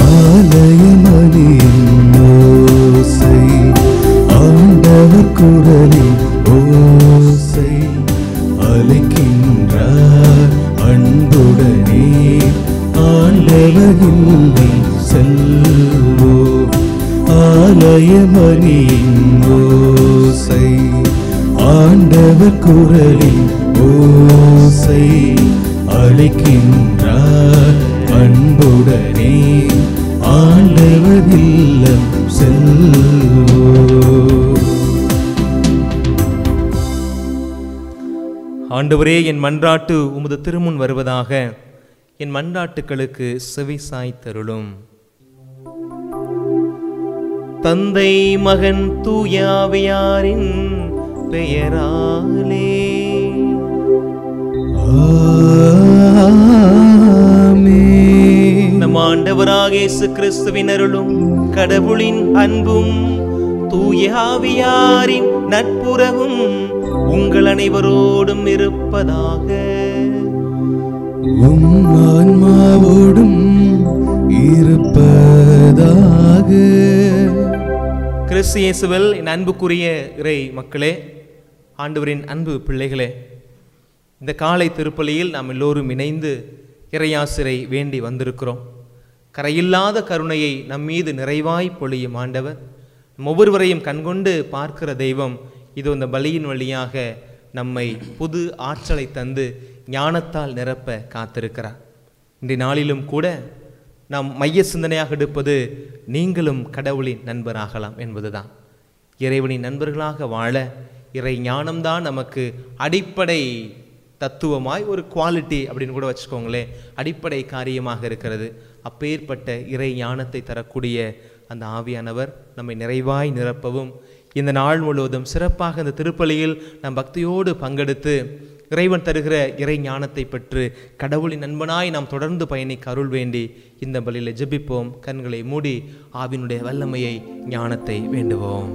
ஆலயமணியின் ஓசை ஆண்டவர் குரலின் ஓசை அழைக்கின்றார் அன்புடனே ஆண்டவர் இல்லை செல்வோ ஆலயமணியின் ஓசை ஆண்டவர் குரலின் ஓசை அழைக்கின்றார் அன்புடனே ஆண்டவர் இல்லம் செல்வோ ஆண்டவரே என் மன்றாட்டு உமது திருமுன் வருவதாக என் மன்றாட்டுக்களுக்கு செவி சாய்த்தருளும் தந்தை மகன் தூயாவியாரின் பெயராலே ஆமென். நம் ஆண்டவராக இயேசு கிறிஸ்துவின் அருளும் கடவுளின் அன்பும் தூயாவியாரின் நட்புறவும் உங்கள் அனைவரோடும் இருப்பதாக உம் ஆன்மாவோடும் இருப்பதாக கிறிஸ்து இயேசுவில் என் அன்புக்குரிய இறை மக்களே ஆண்டவரின் அன்பு பிள்ளைகளே இந்த காலை திருப்பலியில் நாம் எல்லோரும் இணைந்து இறையாசிரை வேண்டி வந்திருக்கிறோம் கரையில்லாத கருணையை நம் மீது நிறைவாய் பொழியும் ஆண்டவர் நம் ஒவ்வொருவரையும் கண்கொண்டு பார்க்கிற தெய்வம் இது இந்த பலியின் வழியாக நம்மை புது ஆற்றலை தந்து ஞானத்தால் நிரப்ப காத்திருக்கிறார் இன்றைய நாளிலும் கூட நாம் மைய சிந்தனையாக எடுப்பது நீங்களும் கடவுளின் நண்பராகலாம் என்பதுதான் இறைவனின் நண்பர்களாக வாழ இறை ஞானம்தான் நமக்கு அடிப்படை தத்துவமாய் ஒரு குவாலிட்டி அப்படின்னு கூட வச்சுக்கோங்களேன் அடிப்படை காரியமாக இருக்கிறது அப்பேற்பட்ட இறை ஞானத்தை தரக்கூடிய அந்த ஆவியானவர் நம்மை நிறைவாய் நிரப்பவும் இந்த நாள் முழுவதும் சிறப்பாக இந்த திருப்பலியில் நாம் பக்தியோடு பங்கெடுத்து இறைவன் தருகிற இறை ஞானத்தை பெற்று கடவுளின் நண்பனாய் நாம் தொடர்ந்து பயணிக்க அருள் வேண்டி இந்த பலியில் ஜெபிப்போம் கண்களை மூடி ஆவினுடைய வல்லமையை ஞானத்தை வேண்டுவோம்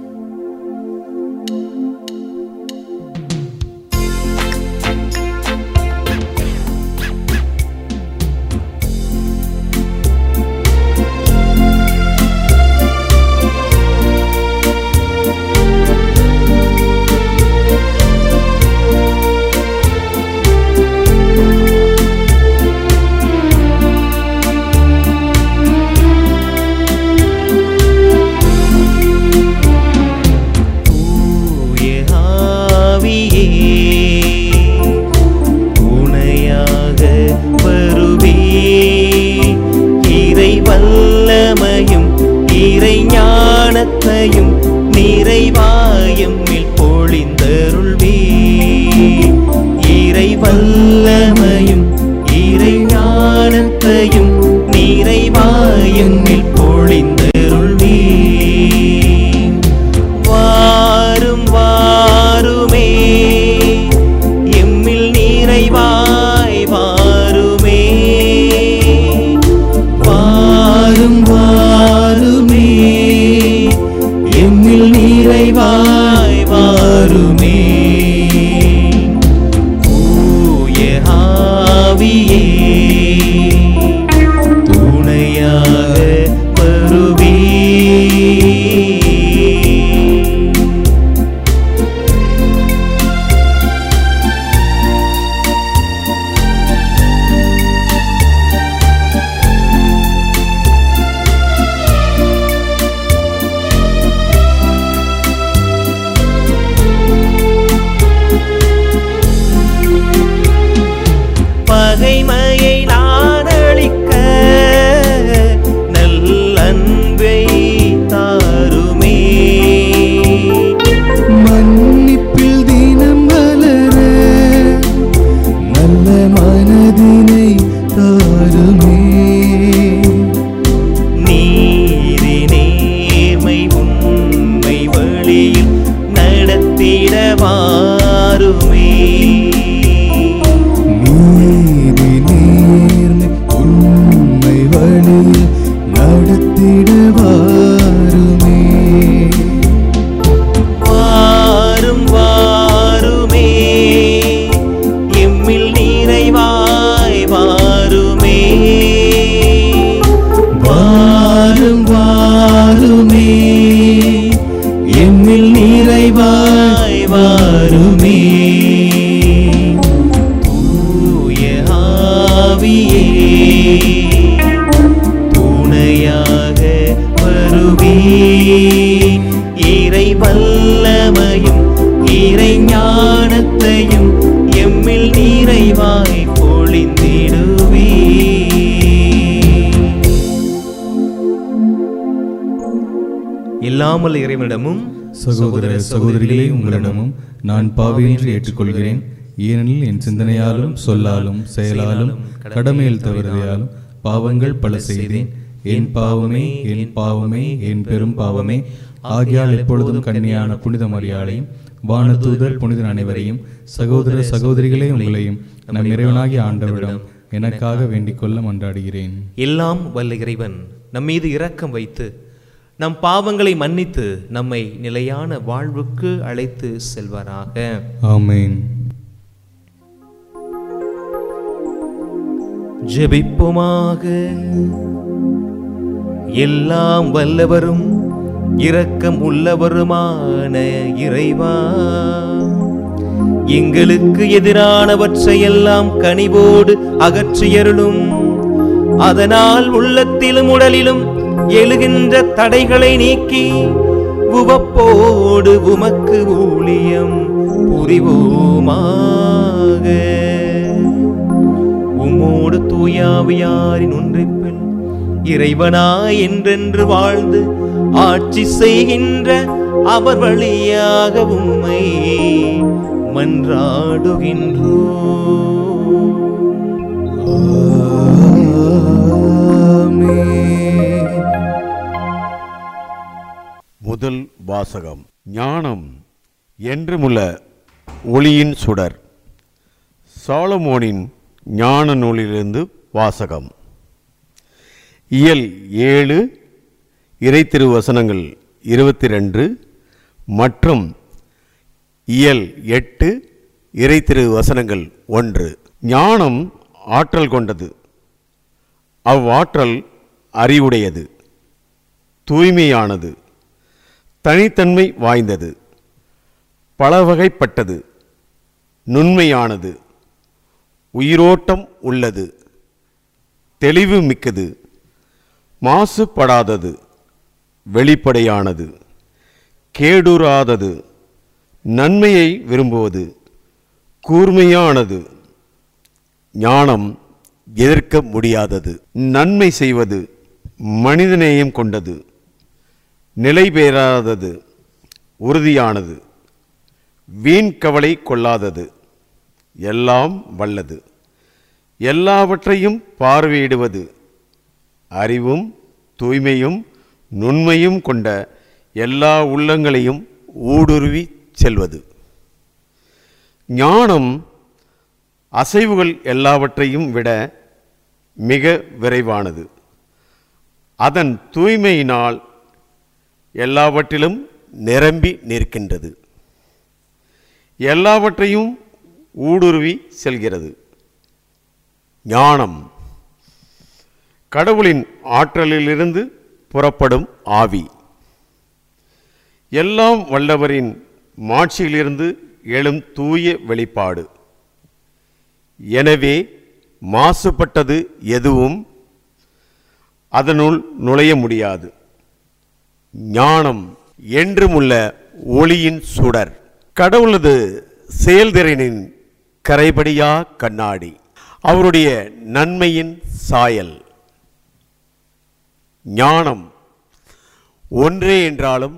தூய ஆவியே துணையாக வருவே இறை வல்லமையும் இறை ஞானத்தையும் நிறைவாயம் பொழிந்தருள்வே இறை வல்லமையும் இறை ஞானத்தையும் நிறைவாயம் பொழிந்தருள்வே வாரும் வாருமே எம்மில் நிறைவாய் வாருமே வாரும் வாருமே எம்மில் நிறைவாய் வாருமே தூய ஆவியே துணையாக வருவே பகைமையை நான் அழிக்க நல்லன்பை தாருமே மன்னிப்பில் தினம் வளர நல்ல மனதினை தாருமே நீதி நேர்மை உண்மை வழியில் நடத்திட வாருமே நீதி நேர்மை உண்மை வழியில் நடத்திட வாருமே வாரும் வாருமே எம்மில் நிறைவாய் வாருமே வா இல்லாமல் இறைவனிடமும் சகோதர சகோதரிகளே உங்களிடமும் நான் பாவியின்றி ஏற்றுக்கொள்கிறேன் ஏனெனில் என் சிந்தனையாலும் சொல்லாலும் செயலாலும் கடமையில் தவறுதையாலும் பாவங்கள் பல செய்தேன் என் பாவமே என் பாவமே என் பெரும் பாவமே ஆகியால் எப்பொழுதும் கன்னியான புனித மரியாளையும் வானதூதர் புனிதர் அனைவரையும் சகோதர சகோதரிகளே உங்களையும் நம் இறைவனாகிய ஆண்டவரிடம் எனக்காக வேண்டிக் கொள்ள மன்றாடுகிறேன் எல்லாம் வல்ல இறைவன் நம் மீது இரக்கம் வைத்து நம் பாவங்களை மன்னித்து நம்மை நிலையான வாழ்வுக்கு அழைத்து செல்வாராக ஆமென் ஜெபிப்போமாக எல்லாம் வல்லவரும் இரக்கம் உள்ளவருமான இறைவா எங்களுக்கு எதிரானவற்றையெல்லாம் கனிவோடு அகற்றியருளும் அதனால் உள்ளத்திலும் உடலிலும் எழுகின்ற தடைகளை நீக்கி உவப்போடு உமக்கு ஊழியம் புரிவோமாக உம்மோடு தூயாவியாரின் ஒன்றிப்பில் இறைவனாய் என்றென்று வாழ்ந்து ஆட்சி செய்கின்ற அவர் வழியாக உம்மை மன்றாடுகின்றோ ஆமென். முதல் வாசகம் ஞானம் என்றுமுள்ள ஒளியின் சுடர் சாலமோனின் ஞான நூலிலிருந்து வாசகம் இயல் ஏழு இறை திருவசனங்கள் இருபத்தி ரெண்டு மற்றும் இயல் எட்டு இறை திரு வசனங்கள் ஒன்று ஞானம் ஆற்றல் கொண்டது அவ்வாற்றல் அறிவுடையது தூய்மையானது தனித்தன்மை வாய்ந்தது பலவகைப்பட்டது நுண்மையானது உயிரோட்டம் உள்ளது தெளிவு மிக்கது மாசுபடாதது வெளிப்படையானது கேடுறாதது நன்மையை விரும்புவது கூர்மையானது ஞானம் எதிர்க்க முடியாதது நன்மை செய்வது மனிதநேயம் கொண்டது நிலை பெறாதது உறுதியானது வீண் கவலை கொள்ளாதது எல்லாம் வல்லது எல்லாவற்றையும் பார்வையிடுவது அறிவும் தூய்மையும் நுண்மையும் கொண்ட எல்லா உள்ளங்களையும் ஊடுருவி செல்வது ஞானம் அசைவுகள் எல்லாவற்றையும் விட மிக விரைவானது அதன் தூய்மையினால் எல்லாவற்றிலும் நிரம்பி நிற்கின்றது எல்லாவற்றையும் ஊடுருவி செல்கிறது ஞானம் கடவுளின் ஆற்றலிலிருந்து புறப்படும் ஆவி எல்லாம் வல்லவரின் மாட்சியிலிருந்து எழும் தூய வெளிப்பாடு எனவே மாசுபட்டது எதுவும் அதனுள் நுழைய முடியாது ஞானம் என்றுமுள்ள ஒளியின் சுடர் கடவுளது செயல்திறனின் கரைபடியா கண்ணாடி அவருடைய நன்மையின் சாயல் ஞானம் ஒன்றே என்றாலும்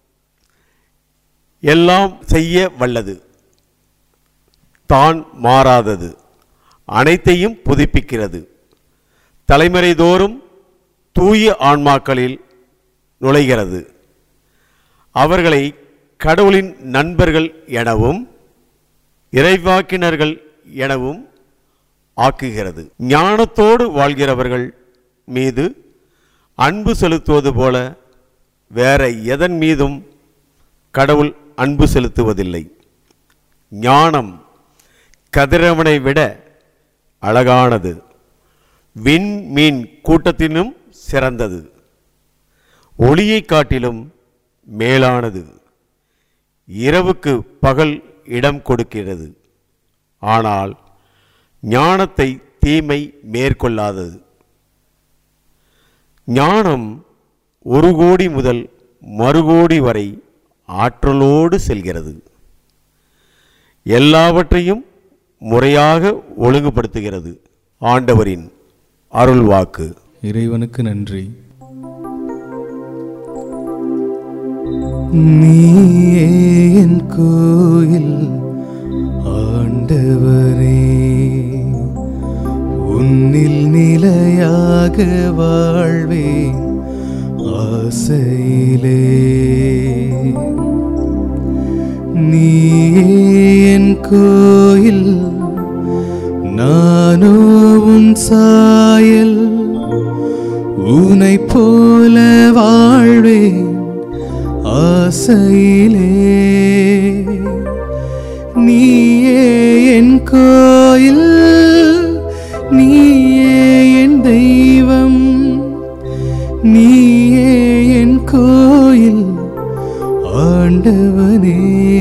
எல்லாம் செய்ய வல்லது தான் மாறாதது அனைத்தையும் புதுப்பிக்கிறது தலைமுறை தோறும் தூய ஆன்மாக்களில் நுழைகிறது அவர்களை கடவுளின் நண்பர்கள் எனவும் இறைவாக்கினர்கள் எனவும் ஆக்குகிறது ஞானத்தோடு வாழ்கிறவர்கள் மீது அன்பு செலுத்துவது போல வேற எதன் மீதும் கடவுள் அன்பு செலுத்துவதில்லை ஞானம் கதிரவனை விட அழகானது விண் மீன் கூட்டத்தினும் சிறந்தது ஒளியை காட்டிலும் மேலானது இரவுக்கு பகல் இடம் கொடுக்கிறது ஆனால் ஞானத்தை தீமை மேற்கொள்ளாதது ஞானம் ஒரு கோடி முதல் மறுகோடி வரை ஆற்றலோடு செல்கிறது எல்லாவற்றையும் முறையாக ஒழுங்குபடுத்துகிறது ஆண்டவரின் அருள்வாக்கு இறைவனுக்கு நன்றி நீயே என் கோயில் ஆண்டவரே உன்னில் நிலையாக வாழ்வேன் ஆசையிலே நீயே என் கோயில் நானோ உன் சாயல் உனை போல வாழ்வேன் ஆசையிலே நீயே என் கோயில் நீயே என் தெய்வம் நீயே என் கோயில் ஆண்டவனே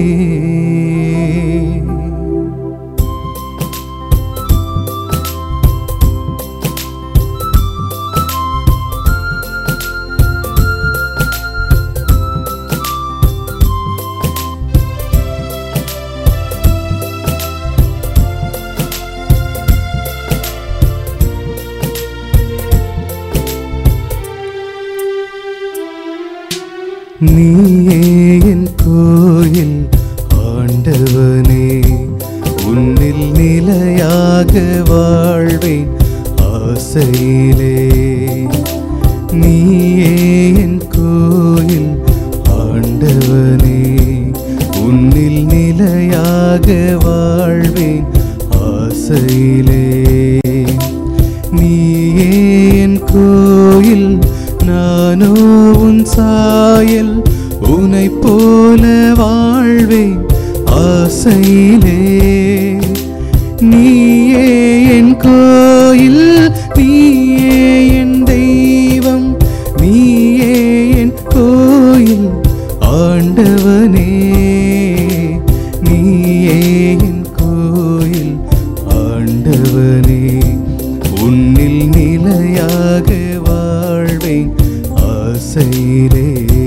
நீயே என் கோயில் ஆண்டவனே உன்னில் நிலையாக வாழ்வேன் ஆசையிலே நீயே என் கோயில் ஆண்டவனே உன்னில் நிலையாக வாழ்வேன் ஆசையிலே நீயே என் கோயில் நானோ உன் சாயல் உனை போல வாழ்வேன் ஆசையிலே நீயே என் கோயில் நீயே என் தெய்வம் நீயே என் கோயில் ஆண்டவனே நீயே என் கோயில் ஆண்டவனே உன்னில் நிலையாக வாழ்வேன் ஆசையிலே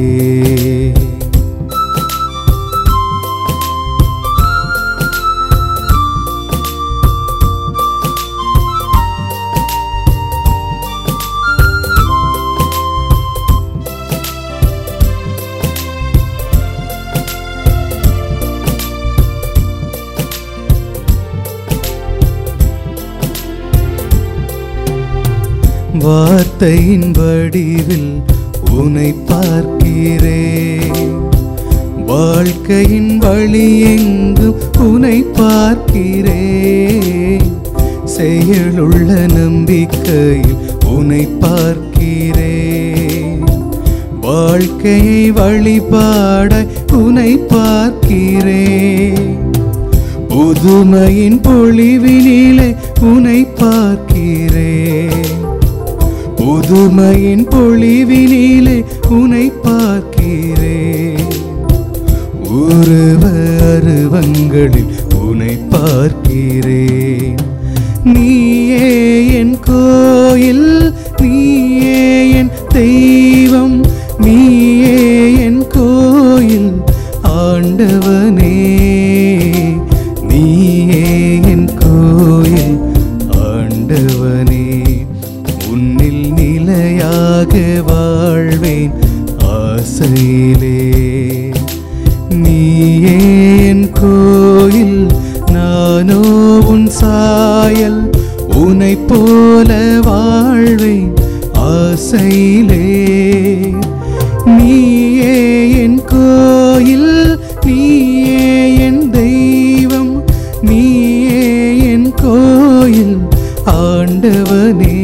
வார்த்தையின் வடிவில் உனை பார்க்கிறேன் வாழ்க்கையின் வழி எங்கும் உனை பார்க்கிறேன் செயலுள்ள நம்பிக்கையில் உனை பார்க்கிறேன் வாழ்க்கையை வழிபாட உனை பார்க்கிறேன் புதுமையின் பொழிவினிலே உனை பார்க்கிறேன் புதுமையின் பொழிவினிலே உனை பார்க்கிறேன் உருவ அருவங்களில் உனை பார்க்கிறேன் நீயே என் கோயில் நீயே என் தெய்வம் நீயே என் கோயில் ஆண்டவனே நீயே என் கோயில் ஆண்டவனே உன்னில் நிலையாக வாழ்வேன் ஆசையிலே நீயே என் கோயில் நானோ உன் சாயல் உனை போல வாழ்வேன் ஆசையிலே நீயே என் கோயில் நீயே என் தெய்வம் நீயே என் கோயில் ஆண்டவனே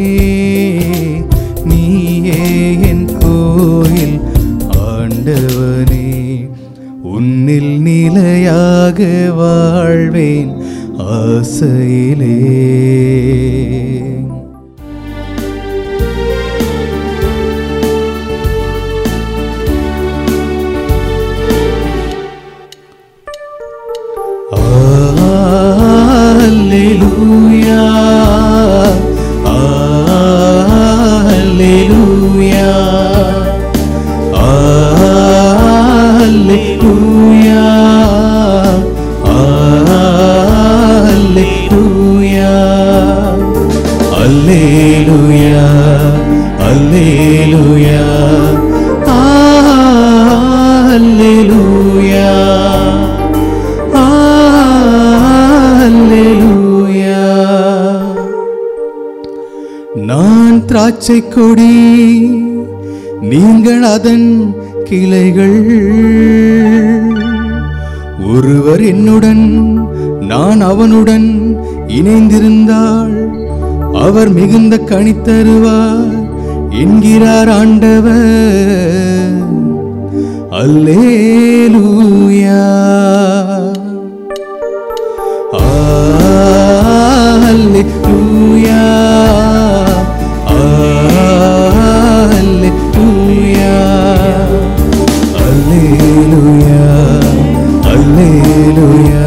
நீயே என் கோயில் ஆண்டவனே உன்னில் நிலையாக வாழ்வேன் ஆசையிலே Alleluia. Alleluia. Alleluia. Alleluia. பச்சை கொடி நீங்கள் அதன் கிளைகள் ஒருவர் என்னுடன் நான் அவனுடன் இணைந்திருந்தால் அவர் மிகுந்த கனி தருவார் என்கிறார் ஆண்டவர் அல்லேலூயா அல்லேலூயா அல்லேலூயா அல்லேலூயா அல்லேலூயா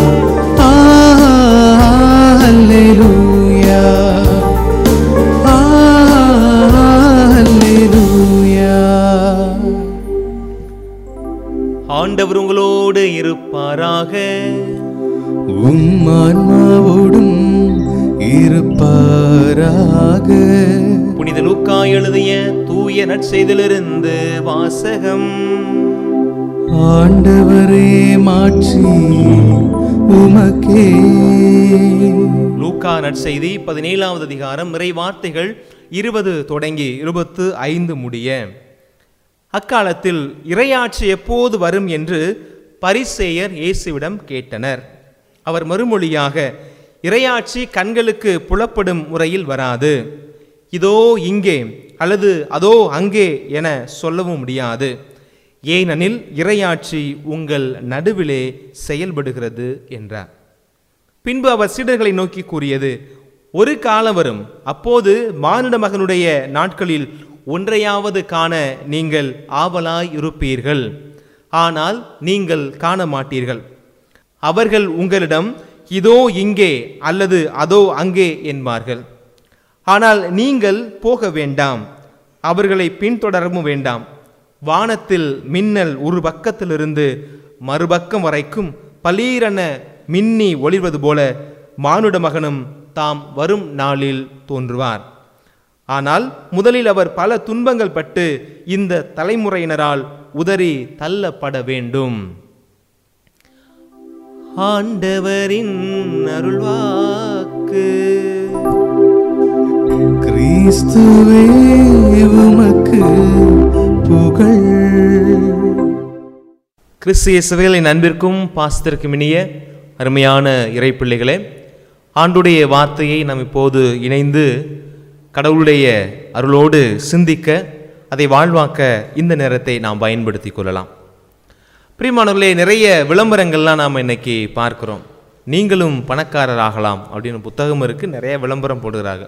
அல்லேலூயா அல்லேலூயா ஆண்டவர் உங்களோடு இருப்பாராக உம் ஆன்மாவோடும் இருப்பாராக புனித லூக்கா எழுதிய தூய நற்செய்திலிருந்து வாசகம் ஆண்டவரே மாற்றி உமக்கே லூக்கா நற்செய்தி பதினேழாவது அதிகாரம் இறை வார்த்தைகள் இருபது தொடங்கி இருபத்து ஐந்து முடிய அக்காலத்தில் இறையாட்சி எப்போது வரும் என்று பரிசேயர் இயேசுவிடம் கேட்டனர் அவர் மறுமொழியாக இறையாட்சி கண்களுக்கு புலப்படும் முறையில் வராது இதோ இங்கே அல்லது அதோ அங்கே என சொல்லவும் முடியாது ஏனெனில் இறையாட்சி உங்கள் நடுவிலே செயல்படுகிறது என்றார் பின்பு அவர் சீடர்களை நோக்கி கூறியது ஒரு காலம் வரும் அப்போது மானிட மகனுடைய நாட்களில் ஒன்றையாவது காண நீங்கள் ஆவலாய் இருப்பீர்கள் ஆனால் நீங்கள் காண மாட்டீர்கள் அவர்கள் உங்களிடம் இதோ இங்கே அல்லது அதோ அங்கே என்பார்கள் ஆனால் நீங்கள் போக வேண்டாம் அவர்களை பின்தொடரவும் வேண்டாம் வானத்தில் மின்னல் ஒரு பக்கத்திலிருந்து மறுபக்கம் வரைக்கும் பலீரென மின்னி ஒளிர்வது போல மானுட மகனும் தாம் வரும் நாளில் தோன்றுவார் ஆனால் முதலில் அவர் பல துன்பங்கள் பட்டு இந்த தலைமுறையினரால் உதறி தள்ளப்பட வேண்டும் ஆண்டவரின் அருள்வாக்கு கிறிஸ்துவே உமக்கு புகழ் கிறிஸ்து இயேசுவின் அன்பிற்கும் பாசத்திற்கும் இனிய அருமையான இறைப்பிள்ளைகளே ஆண்டுடைய வார்த்தையை நாம் இப்போது இணைந்து கடவுளுடைய அருளோடு சிந்திக்க அதை வாழ்வாக்க இந்த நேரத்தை நாம் பயன்படுத்தி கொள்ளலாம் பிரியமானவர்களே நிறைய விளம்பரங்கள்லாம் நாம் இன்னைக்கு பார்க்கிறோம் நீங்களும் பணக்காரராகலாம் அப்படின்னு புத்தகம் இருக்குது நிறைய விளம்பரம் போடுகிறாங்க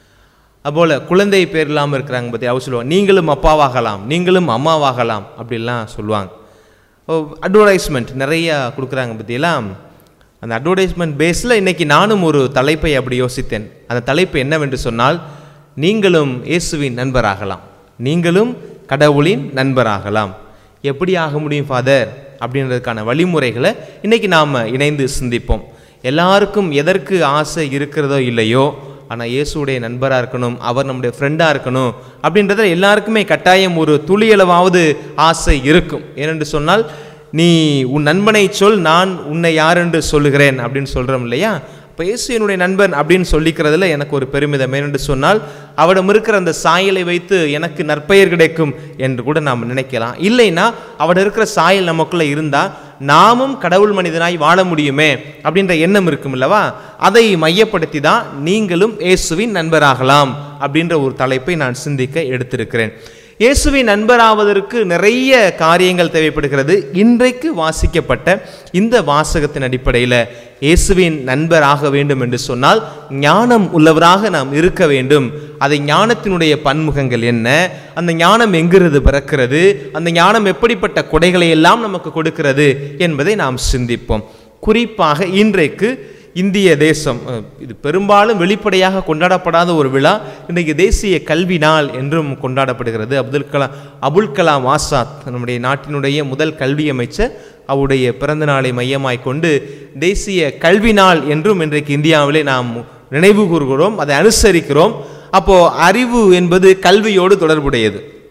அதுபோல் குழந்தை பேர் இல்லாமல் இருக்கிறாங்க பற்றி அவர் சொல்லுவாங்க நீங்களும் அப்பாவாகலாம் நீங்களும் அம்மாவாகலாம் அப்படிலாம் சொல்லுவாங்க அட்வர்டைஸ்மெண்ட் நிறைய கொடுக்குறாங்க பற்றியெல்லாம் அந்த அட்வர்டைஸ்மெண்ட் பேஸில் இன்னைக்கு நானும் ஒரு தலைப்பை அப்படி யோசித்தேன் அந்த தலைப்பு என்னவென்று சொன்னால் நீங்களும் இயேசுவின் நண்பராகலாம் நீங்களும் கடவுளின் நண்பராகலாம் எப்படி ஆக முடியும் ஃபாதர் அப்படின்றதுக்கான வழிமுறைகளை இன்னைக்கு நாம் இணைந்து சிந்திப்போம் எல்லாருக்கும் எதற்கு ஆசை இருக்கிறதோ இல்லையோ ஆனால் இயேசுடைய நண்பராக இருக்கணும் அவர் நம்முடைய ஃப்ரெண்டாக இருக்கணும் அப்படின்றத எல்லாருக்குமே கட்டாயம் ஒரு துளியளவாவது ஆசை இருக்கும் ஏனென்று சொன்னால் நீ உன் நண்பனை சொல் நான் உன்னை யார் என்று சொல்லுகிறேன் அப்படின்னு சொல்கிறோம் இல்லையா இப்போ இயேசு என்னுடைய நண்பன் அப்படின்னு சொல்லிக்கிறதுல எனக்கு ஒரு பெருமிதம் ஏனென்று சொன்னால் அவரிடம் இருக்கிற அந்த சாயலை வைத்து எனக்கு நற்பெயர் கிடைக்கும் என்று கூட நாம் நினைக்கலாம் இல்லைன்னா அவட இருக்கிற சாயல் நமக்குள்ள இருந்தால் நாமும் கடவுள் மனிதனாய் வாழ முடியுமே அப்படின்ற எண்ணம் இருக்கும் அல்லவா அதை மையப்படுத்தி தான் நீங்களும் இயேசுவின் நண்பராகலாம் அப்படின்ற ஒரு தலைப்பை நான் சிந்திக்க எடுத்திருக்கிறேன் இயேசுவின் நண்பராவதற்கு நிறைய காரியங்கள் தேவைப்படுகிறது இன்றைக்கு வாசிக்கப்பட்ட இந்த வாசகத்தின் அடிப்படையில் இயேசுவின் நண்பராக வேண்டும் என்று சொன்னால் ஞானம் உள்ளவராக நாம் இருக்க வேண்டும் அதை ஞானத்தினுடைய பன்முகங்கள் என்ன அந்த ஞானம் எங்கிருந்து பிறக்கிறது அந்த ஞானம் எப்படிப்பட்ட கொடைகளை எல்லாம் நமக்கு கொடுக்கிறது என்பதை நாம் சிந்திப்போம் குறிப்பாக இன்றைக்கு இந்திய தேசம் அஹ், இது பெரும்பாலும் வெளிப்படையாக கொண்டாடப்படாத ஒரு விழா இன்றைக்கு தேசிய கல்வி நாள் என்றும் கொண்டாடப்படுகிறது அப்துல் கலாம் அபுல் கலாம் ஆசாத் நம்முடைய நாட்டினுடைய முதல் கல்வி அமைச்சர் அவருடைய பிறந்த நாளை மையமாய் கொண்டு தேசிய கல்வி நாள் என்றும் இன்றைக்கு இந்தியாவிலே நாம் நினைவு கூறுகிறோம் அதை அனுசரிக்கிறோம் அப்போ அறிவு என்பது கல்வியோடு தொடர்புடையது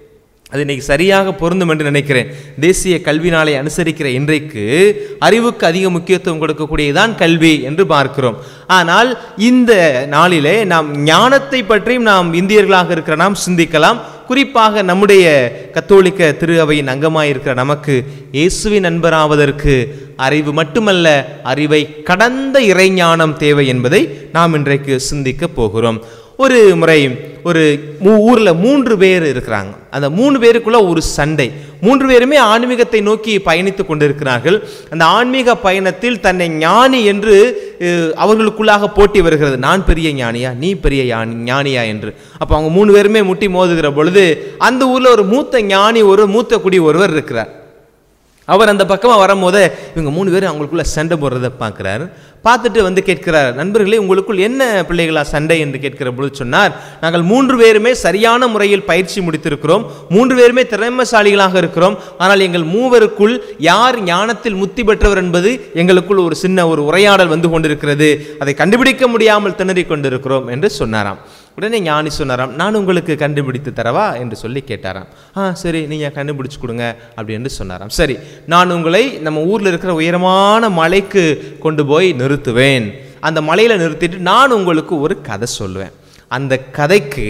அது இன்னைக்கு சரியாக பொருந்தும் என்று நினைக்கிறேன் தேசிய கல்வி நாளை அனுசரிக்கிற இன்றைக்கு அறிவுக்கு அதிக முக்கியத்துவம் கொடுக்கக்கூடியதான் கல்வி என்று பார்க்கிறோம் ஆனால் இந்த நாளிலே நாம் ஞானத்தை பற்றியும் நாம் இந்தியர்களாக இருக்கிற நாம் சிந்திக்கலாம் குறிப்பாக நம்முடைய கத்தோலிக்க திரு அவையின் அங்கமாயிருக்கிற நமக்கு இயேசுவின் நண்பராவதற்கு அறிவு மட்டுமல்ல அறிவை கடந்த இறைஞானம் தேவை என்பதை நாம் இன்றைக்கு சிந்திக்க போகிறோம் ஒரு முறை ஒரு மூ ஊரில் மூன்று பேர் இருக்கிறாங்க அந்த மூணு பேருக்குள்ள ஒரு சண்டை மூன்று பேருமே ஆன்மீகத்தை நோக்கி பயணித்து கொண்டிருக்கிறார்கள் அந்த ஆன்மீக பயணத்தில் தன்னை ஞானி என்று அஹ், அவர்களுக்குள்ளாக போட்டி வருகிறது நான் பெரிய ஞானியா நீ பெரிய ஞானி ஞானியா என்று அப்போ அவங்க மூணு பேருமே முட்டி மோதுகிற பொழுது அந்த ஊரில் ஒரு மூத்த ஞானி ஒரு மூத்த குடி ஒருவர் இருக்கிறார் அவர் அந்த பக்கமாக வரும்போது இவங்க மூணு பேரும் அவங்களுக்குள்ள சண்டை போடுறதை பார்க்குறாரு பார்த்துட்டு வந்து கேட்கிறார் நண்பர்களே உங்களுக்குள் என்ன பிள்ளைகளா சண்டை என்று கேட்கிற பொழுது சொன்னார் நாங்கள் மூன்று பேருமே சரியான முறையில் பயிற்சி முடித்திருக்கிறோம் மூன்று பேருமே திறமைசாலிகளாக இருக்கிறோம் ஆனால் எங்கள் மூவருக்குள் யார் ஞானத்தில் முத்தி பெற்றவர் என்பது எங்களுக்குள் ஒரு சின்ன ஒரு உரையாடல் வந்து கொண்டிருக்கிறது அதை கண்டுபிடிக்க முடியாமல் திணறிக் கொண்டிருக்கிறோம் என்று சொன்னாராம் உடனே ஞானி சொன்னாராம் நான் உங்களுக்கு கண்டுபிடித்து தரவா என்று சொல்லி கேட்டாராம் ஆ சரி நீங்கள் கண்டுபிடிச்சு கொடுங்க அப்படி என்று சொன்னாராம் சரி நான் உங்களை நம்ம ஊரில் இருக்கிற உயரமான மலைக்கு கொண்டு போய் நிறுத்துவேன் அந்த மலையில் நிறுத்திட்டு நான் உங்களுக்கு ஒரு கதை சொல்லுவேன் அந்த கதைக்கு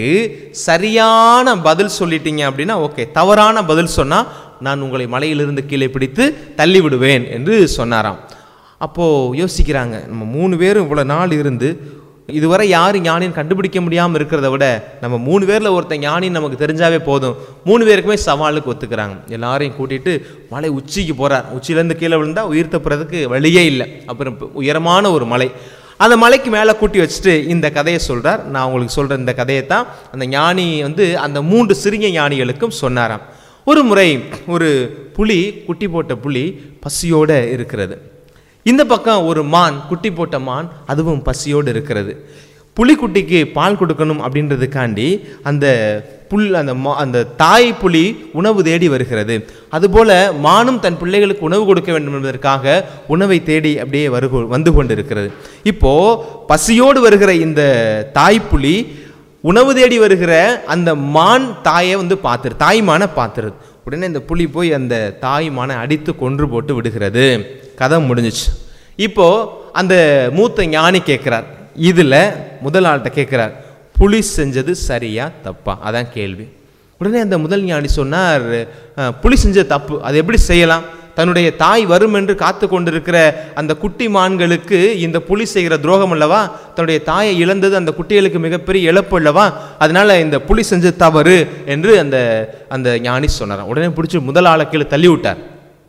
சரியான பதில் சொல்லிட்டீங்க அப்படின்னா ஓகே தவறான பதில் சொன்னால் நான் உங்களை மலையிலிருந்து கீழே பிடித்து தள்ளி விடுவேன் என்று சொன்னாராம் அப்போது யோசிக்கிறாங்க நம்ம மூணு பேரும் இவ்வளோ நாள் இருந்து இதுவரை யார் ஞானின்னு கண்டுபிடிக்க முடியாமல் இருக்கிறத விட நம்ம மூணு பேரில் ஒருத்தன் ஞானின்னு நமக்கு தெரிஞ்சாவே போதும் மூணு பேருக்குமே சவாலுக்கு ஒத்துக்கிறாங்க எல்லாரையும் கூட்டிட்டு மலை உச்சிக்கு போகிறார் உச்சியிலேருந்து கீழே விழுந்தா உயிர் தப்புறதுக்கு வழியே இல்லை அப்புறம் இப்ப உயரமான ஒரு மலை அந்த மலைக்கு மேலே கூட்டி வச்சுட்டு இந்த கதையை சொல்கிறார் நான் உங்களுக்கு சொல்கிற இந்த கதையை தான் அந்த ஞானி வந்து அந்த மூன்று சிறிய ஞானிகளுக்கும் சொன்னாராம் ஒரு முறை ஒரு புலி குட்டி போட்ட புலி பசியோடு இருக்கிறது இந்த பக்கம் ஒரு மான் குட்டி போட்ட மான் அதுவும் பசியோடு இருக்கிறது புலிக்குட்டிக்கு பால் கொடுக்கணும் அப்படின்றதுக்காண்டி அந்த புல் அந்த மா அந்த தாய் புலி உணவு தேடி வருகிறது அதுபோல மானும் தன் பிள்ளைகளுக்கு உணவு கொடுக்க வேண்டும் என்பதற்காக உணவை தேடி அப்படியே வருகு வந்து கொண்டிருக்கிறது இப்போ பசியோடு வருகிற இந்த தாய் புலி உணவு தேடி வருகிற அந்த மான் தாயை வந்து பார்த்துரு தாய் மானை பார்த்துருது உடனே இந்த புலி போய் அந்த தாய் மானை அடித்து கொன்று போட்டு விடுகிறது கதை முடிஞ்சிச்சு இப்போ அந்த மூத்த ஞானி கேட்குறார் இதில் முதல் ஆள்கிட்ட கேட்குறார் புலி செஞ்சது சரியா தப்பா அதான் கேள்வி உடனே அந்த முதல் ஞானி சொன்னார் "அஹ், புலி செஞ்ச தப்பு அது எப்படி செய்யலாம் தன்னுடைய தாய் வரும் என்று காத்து கொண்டிருக்கிற அந்த குட்டி மான்களுக்கு இந்த புலி செய்கிற துரோகம் அல்லவா தன்னுடைய தாயை இழந்தது அந்த குட்டிகளுக்கு மிகப்பெரிய இழப்பு அல்லவா அதனால இந்த புலி செஞ்ச தவறு என்று அந்த அந்த ஞானி சொன்னாராம் உடனே பிடிச்சி முதல் ஆளை கீழே தள்ளி விட்டார்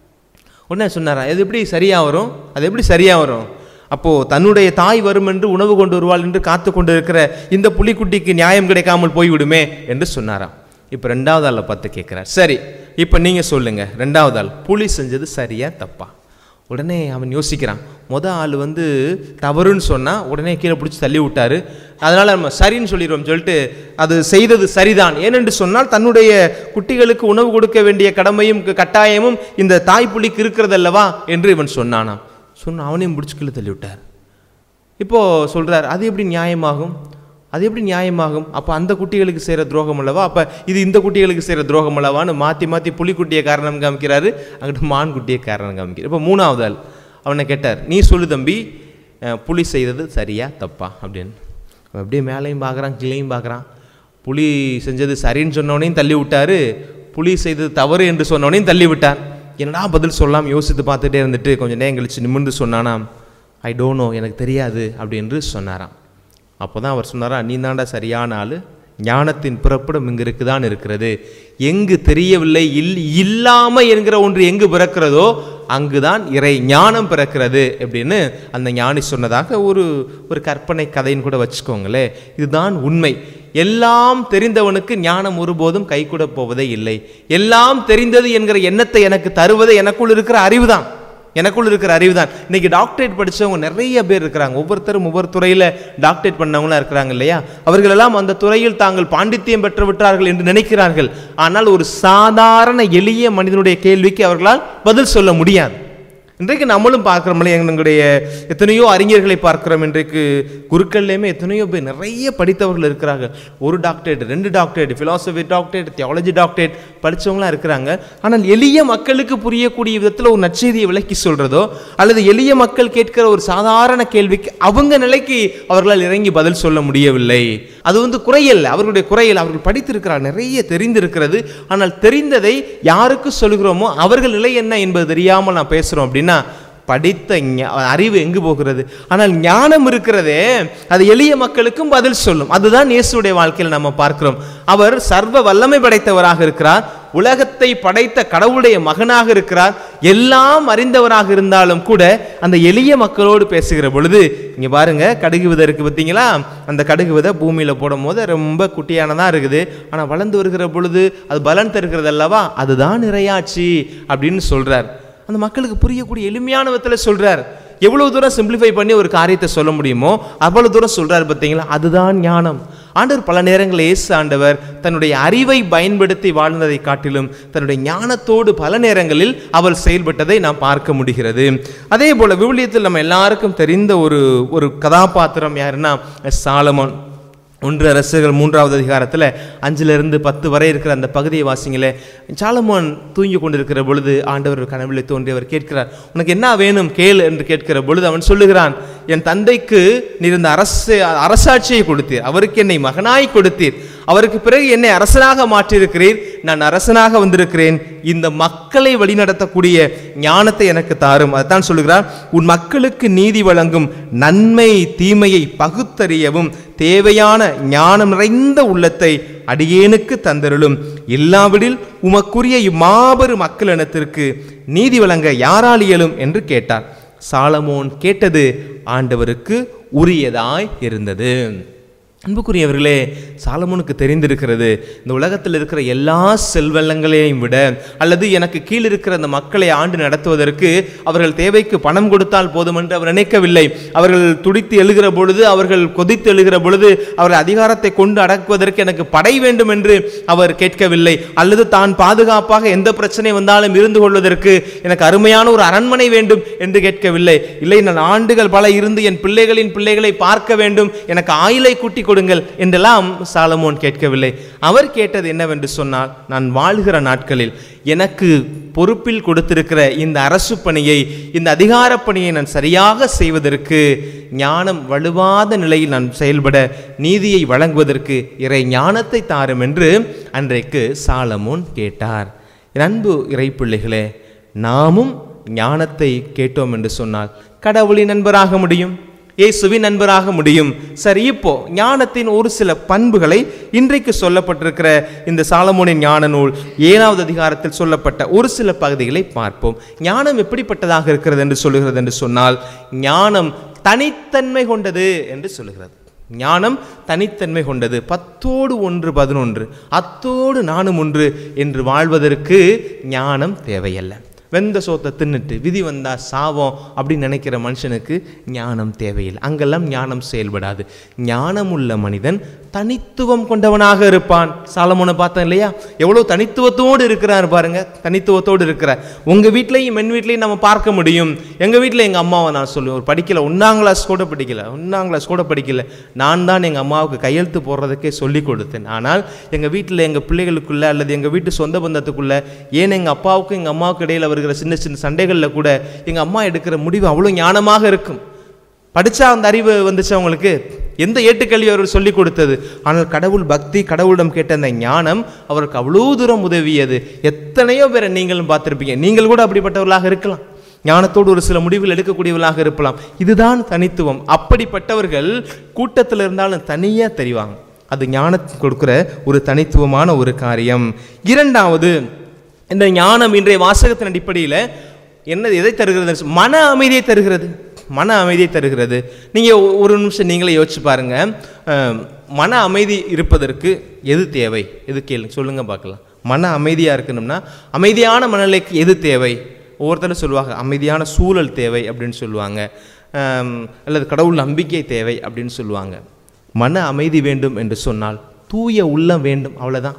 உடனே சொன்னாரா இது எப்படி சரியா வரும் அது எப்படி சரியா வரும் அப்போ தன்னுடைய தாய் வரும் என்று உணவு கொண்டு வருவாள் என்று காத்து கொண்டிருக்கிற இந்த புலிக்குட்டிக்கு நியாயம் கிடைக்காமல் போய்விடுமே என்று சொன்னாராம் இப்போ ரெண்டாவது ஆளை பார்த்து கேட்குறார் சரி இப்போ நீங்கள் சொல்லுங்க ரெண்டாவது ஆள் புலி செஞ்சது சரியா தப்பா உடனே அவன் யோசிக்கிறான் முத ஆள் வந்து தவறுன்னு சொன்னால் உடனே கீழே பிடிச்சி தள்ளி விட்டாரு அதனால் நம்ம சரின்னு சொல்லிடுவோம் சொல்லிட்டு அது செய்தது சரிதான் ஏனென்று சொன்னால் தன்னுடைய குட்டிகளுக்கு உணவு கொடுக்க வேண்டிய கடமையும் க- கட்டாயமும் இந்த தாய் புலிக்கு இருக்கிறதல்லவா என்று இவன் சொன்னானாம் சொன்ன அவனையும் பிடிச்சி கீழே தள்ளி விட்டார் இப்போ சொல்றார் அது எப்படி நியாயமாகும் அது எப்படி நியாயமாகும் அப்போ அந்த குட்டிகளுக்கு செய்கிற துரோகம் அல்லவா அப்போ இது இந்த குட்டிகளுக்கு செய்கிற துரோகம் அல்லவான்னு மாற்றி மாற்றி புலிக்குட்டியை காரணம் காமிக்கிறாரு அங்கிட்டு மான் குட்டியை காரணம் காமிக்கிறார் இப்போ மூணாவது ஆள் அவனை கேட்டார் நீ சொல்லு தம்பி அஹ், புலி செய்தது சரியா தப்பா அப்படின்னு அவன் அப்படியே மேலேயும் பார்க்குறான் கீழேயும் பார்க்குறான் புலி செஞ்சது சரின்னு சொன்னவனையும் தள்ளி விட்டாரு புலி செய்தது தவறு என்று சொன்னவனையும் தள்ளி விட்டார் என்னடா பதில் சொல்லாம யோசித்து பார்த்துட்டே இருந்துட்டு கொஞ்சம் நேரம் கழிச்சு நிமிர்ந்து சொன்னானாம் ஐ டோன்ட் நோ எனக்கு தெரியாது அப்படின்னு சொன்னாராம் அப்போ தான் அவர் சொன்னாரா நீ தாண்டா சரியான ஆள் ஞானத்தின் பிறப்பிடம் இங்கு இருக்குதான் இருக்கிறது எங்கு தெரியவில்லை இல் இல்லாம என்கிற ஒன்று எங்கு பிறக்கிறதோ அங்குதான் இறை ஞானம் பிறக்கிறது அப்படின்னு அந்த ஞானி சொன்னதாக ஒரு ஒரு கற்பனை கதைன்னு கூட வச்சுக்கோங்களேன் இதுதான் உண்மை எல்லாம் தெரிந்தவனுக்கு ஞானம் ஒருபோதும் கைகூட போவதே இல்லை எல்லாம் தெரிந்தது என்கிற எண்ணத்தை எனக்கு தருவதே எனக்குள் இருக்கிற அறிவுதான் எனக்குள் இருக்கிற அறிவு தான் இன்னைக்கு டாக்டரேட் படிச்சவங்க நிறைய பேர் இருக்கிறாங்க ஒவ்வொருத்தரும் ஒவ்வொரு துறையில் டாக்டரேட் பண்ணவங்களா இருக்கிறாங்க இல்லையா அவர்களெல்லாம் அந்த துறையில் தாங்கள் பாண்டித்தியம் பெற்று விட்டார்கள் என்று நினைக்கிறார்கள் ஆனால் ஒரு சாதாரண எளிய மனிதனுடைய கேள்விக்கு அவர்களால் பதில் சொல்ல முடியாது இன்றைக்கு நம்மளும் பார்க்குறோம்ல எங்களுடைய எத்தனையோ அறிஞர்களை பார்க்கிறோம் இன்றைக்கு குருக்கள்லேயுமே எத்தனையோ பேர் நிறைய படித்தவர்கள் இருக்கிறாங்க ஒரு டாக்டரேட் ரெண்டு doctorate philosophy doctorate theology doctorate படித்தவங்களாம் இருக்கிறாங்க ஆனால் எளிய மக்களுக்கு புரியக்கூடிய விதத்தில் ஒரு நற்செய்தியை விளக்கி சொல்கிறதோ அல்லது எளிய மக்கள் கேட்கிற ஒரு சாதாரண கேள்விக்கு அவங்க நிலைக்கு அவர்களால் இறங்கி பதில் சொல்ல முடியவில்லை அது வந்து குறையல்ல அவர்களுடைய குறையல் அவர்கள் படித்திருக்கிறார் நிறைய தெரிந்திருக்கிறது ஆனால் தெரிந்ததை யாருக்கு சொல்கிறோமோ அவர்கள் நிலை என்ன என்பது தெரியாமல் நான் பேசுகிறோம் அப்படின்னா படித்த ஞா- அறிவு எங்கு போகிறது ஆனால் ஞானம் இருக்கிறதே அது எளிய மக்களுக்கும் பதில் சொல்லும் அதுதான் இயேசுடைய வாழ்க்கையில் நம்ம பார்க்கிறோம் அவர் சர்வ வல்லமை படைத்தவராக இருக்கிறார் உலகத்தை படைத்த கடவுளுடைய மகனாக இருக்கிறார் எல்லாம் அறிந்தவராக இருந்தாலும் கூட அந்த எளிய மக்களோடு பேசுகிற பொழுது இங்க பாருங்க கடுகு விதை இருக்கு பார்த்தீங்களா அந்த கடுகு விதை பூமியில போடும் போது ரொம்ப குட்டியானதா இருக்குது ஆனா வளர்ந்து வருகிற பொழுது அது பலன் தருகிறது அல்லவா அதுதான் இறையாட்சி அப்படின்னு சொல்றார் அந்த மக்களுக்கு புரியக்கூடிய எளிமையான விதத்தில் சொல்றார் எவ்வளவு தூரம் சிம்பிளிஃபை பண்ணி ஒரு காரியத்தை சொல்ல முடியுமோ அவ்வளவு தூரம் சொல்றாரு பார்த்தீங்களா அதுதான் ஞானம் ஆண்டவர் பல நேரங்களில் இயேசு ஆண்டவர் தன்னுடைய அறிவை பயன்படுத்தி வாழ்ந்ததை காட்டிலும் தன்னுடைய ஞானத்தோடு பல நேரங்களில் அவர் செயல்பட்டதை நாம் பார்க்க முடிகிறது அதே போல விவிலியத்தில் நம்ம எல்லாருக்கும் தெரிந்த ஒரு ஒரு கதாபாத்திரம் யாருன்னா சாலமோன் ஒன்று அரசுகள் மூன்றாவது அதிகாரத்தில் அஞ்சிலிருந்து பத்து வரை இருக்கிற அந்த பகுதியை வாசிங்களே சாலமோன் தூங்கி கொண்டிருக்கிற பொழுது ஆண்டவர் கனவில் தோன்றி அவர் கேட்கிறார் உனக்கு என்ன வேணும் கேள் என்று கேட்கிற பொழுது அவன் சொல்லுகிறான் என் தந்தைக்கு நீர் இந்த அரசு அரசாட்சியை கொடுத்தீர் அவருக்கு என்னை மகனாய் கொடுத்தீர் அவருக்கு பிறகு என்னை அரசனாக மாற்றியிருக்கிறீர் நான் அரசனாக வந்திருக்கிறேன் இந்த மக்களை வழிநடத்தக்கூடிய ஞானத்தை எனக்கு தாரும் அதான் சொல்லுகிறார் உன் மக்களுக்கு நீதி வழங்கும் நன்மை தீமையை பகுத்தறியவும் தேவையான ஞானம் நிறைந்த உள்ளத்தை அடியேனுக்கு தந்தருளும் இல்லாவிடில் உமக்குரிய இம்மாபெரு மக்கள் இனத்திற்கு நீதி வழங்க யாரால் இயலும் என்று கேட்டார் சாலமோன் கேட்டது ஆண்டவருக்கு உரியதாய் இருந்தது அன்புக்குரியவர்களே சாலமோனுக்கு தெரிந்திருக்கிறது இந்த உலகத்தில் இருக்கிற எல்லா செல்வல்லங்களையும் விட அல்லது எனக்கு கீழ் இருக்கிற அந்த மக்களை ஆண்டு நடத்துவதற்கு அவர்கள் தேவைக்கு பணம் கொடுத்தால் போதும் என்று அவர் நினைக்கவில்லை அவர்கள் துடித்து எழுகிற பொழுது அவர்கள் கொதித்து எழுகிற பொழுது அவர்கள் அதிகாரத்தை கொண்டு அடக்குவதற்கு எனக்கு படை வேண்டும் என்று அவர் கேட்கவில்லை அல்லது தான் பாதுகாப்பாக எந்த பிரச்சனை வந்தாலும் இருந்து கொள்வதற்கு எனக்கு அருமையான ஒரு அரண்மனை வேண்டும் என்று கேட்கவில்லை இல்லை நான் ஆண்டுகள் பல இருந்து என் பிள்ளைகளின் பிள்ளைகளை பார்க்க வேண்டும் எனக்கு ஆயிலை கூட்டி கொடுங்கள் என்றெல்லாம் சாலமோன் கேட்கவில்லை அவர் கேட்டது என்னவென்று சொன்னால் நான் வாழ்கிற நாட்களில் எனக்கு பொறுப்பில் கொடுத்திருக்கிற இந்த அரசு பணியை இந்த அதிகார பணியை நான் சரியாக செய்வதற்கு ஞானம் வலுவாத நிலையில் நான் செயல்பட நீதியை வழங்குவதற்கு இறை ஞானத்தை தாரும் என்று அன்றைக்கு சாலமோன் கேட்டார் என் அன்பு இறை பிள்ளைகளே நாமும் ஞானத்தை கேட்டோம் என்று சொன்னால் கடவுளின் நண்பராக முடியும் இயேசுவின் நண்பராக முடியும் சரி இப்போ ஞானத்தின் ஒரு சில பண்புகளை இன்றைக்கு சொல்லப்பட்டிருக்கிற இந்த சாலமோனின் ஞான நூல் ஏழாவது அதிகாரத்தில் சொல்லப்பட்ட ஒரு சில பகுதிகளை பார்ப்போம் ஞானம் எப்படிப்பட்டதாக இருக்கிறது என்று சொல்லுகிறது என்று சொன்னால் ஞானம் தனித்தன்மை கொண்டது என்று சொல்லுகிறது ஞானம் தனித்தன்மை கொண்டது பத்தோடு ஒன்று பதினொன்று அத்தோடு நானும் ஒன்று என்று வாழ்வதற்கு ஞானம் தேவையல்ல வெந்த சோத்தை தின்னுட்டு விதி வந்தா சாவோம் அப்படின்னு நினைக்கிற மனுஷனுக்கு ஞானம் தேவையில்லை அங்கெல்லாம் ஞானம் செயல்படாது ஞானம் உள்ள மனிதன் தனித்துவம் கொண்டவனாக இருப்பான் சாலமோனை பார்த்தோம் இல்லையா எவ்வளோ தனித்துவத்தோடு இருக்கிறார் பாருங்க தனித்துவத்தோடு இருக்கிறார் உங்க வீட்லையும் என் வீட்லையும் நம்ம பார்க்க முடியும் எங்க வீட்டில் எங்க அம்மாவை நான் சொல்லுவேன் ஒரு படிக்கல ஒன்றாம் கிளாஸ் கூட படிக்கல ஒன்றாம் கிளாஸ் கூட படிக்கல நான் தான் எங்க அம்மாவுக்கு கையெழுத்து போடுறதுக்கே சொல்லி கொடுத்தேன் ஆனால் எங்க வீட்டில் எங்க பிள்ளைகளுக்குள்ள அல்லது எங்க வீட்டு சொந்த பந்தத்துக்குள்ள ஏன் எங்க அப்பாவுக்கும் எங்க அம்மாவுக்கு இடையில வருகிற சின்ன சின்ன சண்டைகளில் கூட எங்க அம்மா எடுக்கிற முடிவு அவ்வளோ ஞானமாக இருக்கும் படிச்சா அந்த அறிவு வந்துச்சு அவங்களுக்கு எந்த ஏட்டுக்கல்வி அவர் சொல்லி கொடுத்தது ஆனால் கடவுள் பக்தி கடவுளிடம் கேட்ட அந்த ஞானம் அவருக்கு அவ்வளோ தூரம் உதவியது எத்தனையோ பேரை நீங்களும் பார்த்துருப்பீங்க நீங்கள் கூட அப்படிப்பட்டவர்களாக இருக்கலாம் ஞானத்தோடு ஒரு சில முடிவுகள் எடுக்கக்கூடியவர்களாக இருக்கலாம் இதுதான் தனித்துவம் அப்படிப்பட்டவர்கள் கூட்டத்தில் இருந்தாலும் தனியாக தெரிவாங்க அது ஞானத்தை கொடுக்கிற ஒரு தனித்துவமான ஒரு காரியம் இரண்டாவது இந்த ஞானம் இன்றைய வாசகத்தின் அடிப்படையில் என்ன எதை தருகிறது மன அமைதியை தருகிறது மன அமைதியை தருகிறது நீங்கள் ஒரு நிமிஷம் நீங்களே யோசிச்சு பாருங்க அஹ், மன அமைதி இருப்பதற்கு எது தேவை எது கேளுங்க சொல்லுங்க பார்க்கலாம் மன அமைதியாக இருக்கணும்னா அமைதியான மனநிலைக்கு எது தேவை ஒவ்வொருத்தரும் சொல்லுவாங்க அமைதியான சூழல் தேவை அப்படின்னு சொல்லுவாங்க அம், அல்லது கடவுள் நம்பிக்கை தேவை அப்படின்னு சொல்லுவாங்க மன அமைதி வேண்டும் என்று சொன்னால் தூய உள்ளம் வேண்டும் அவ்வளவுதான்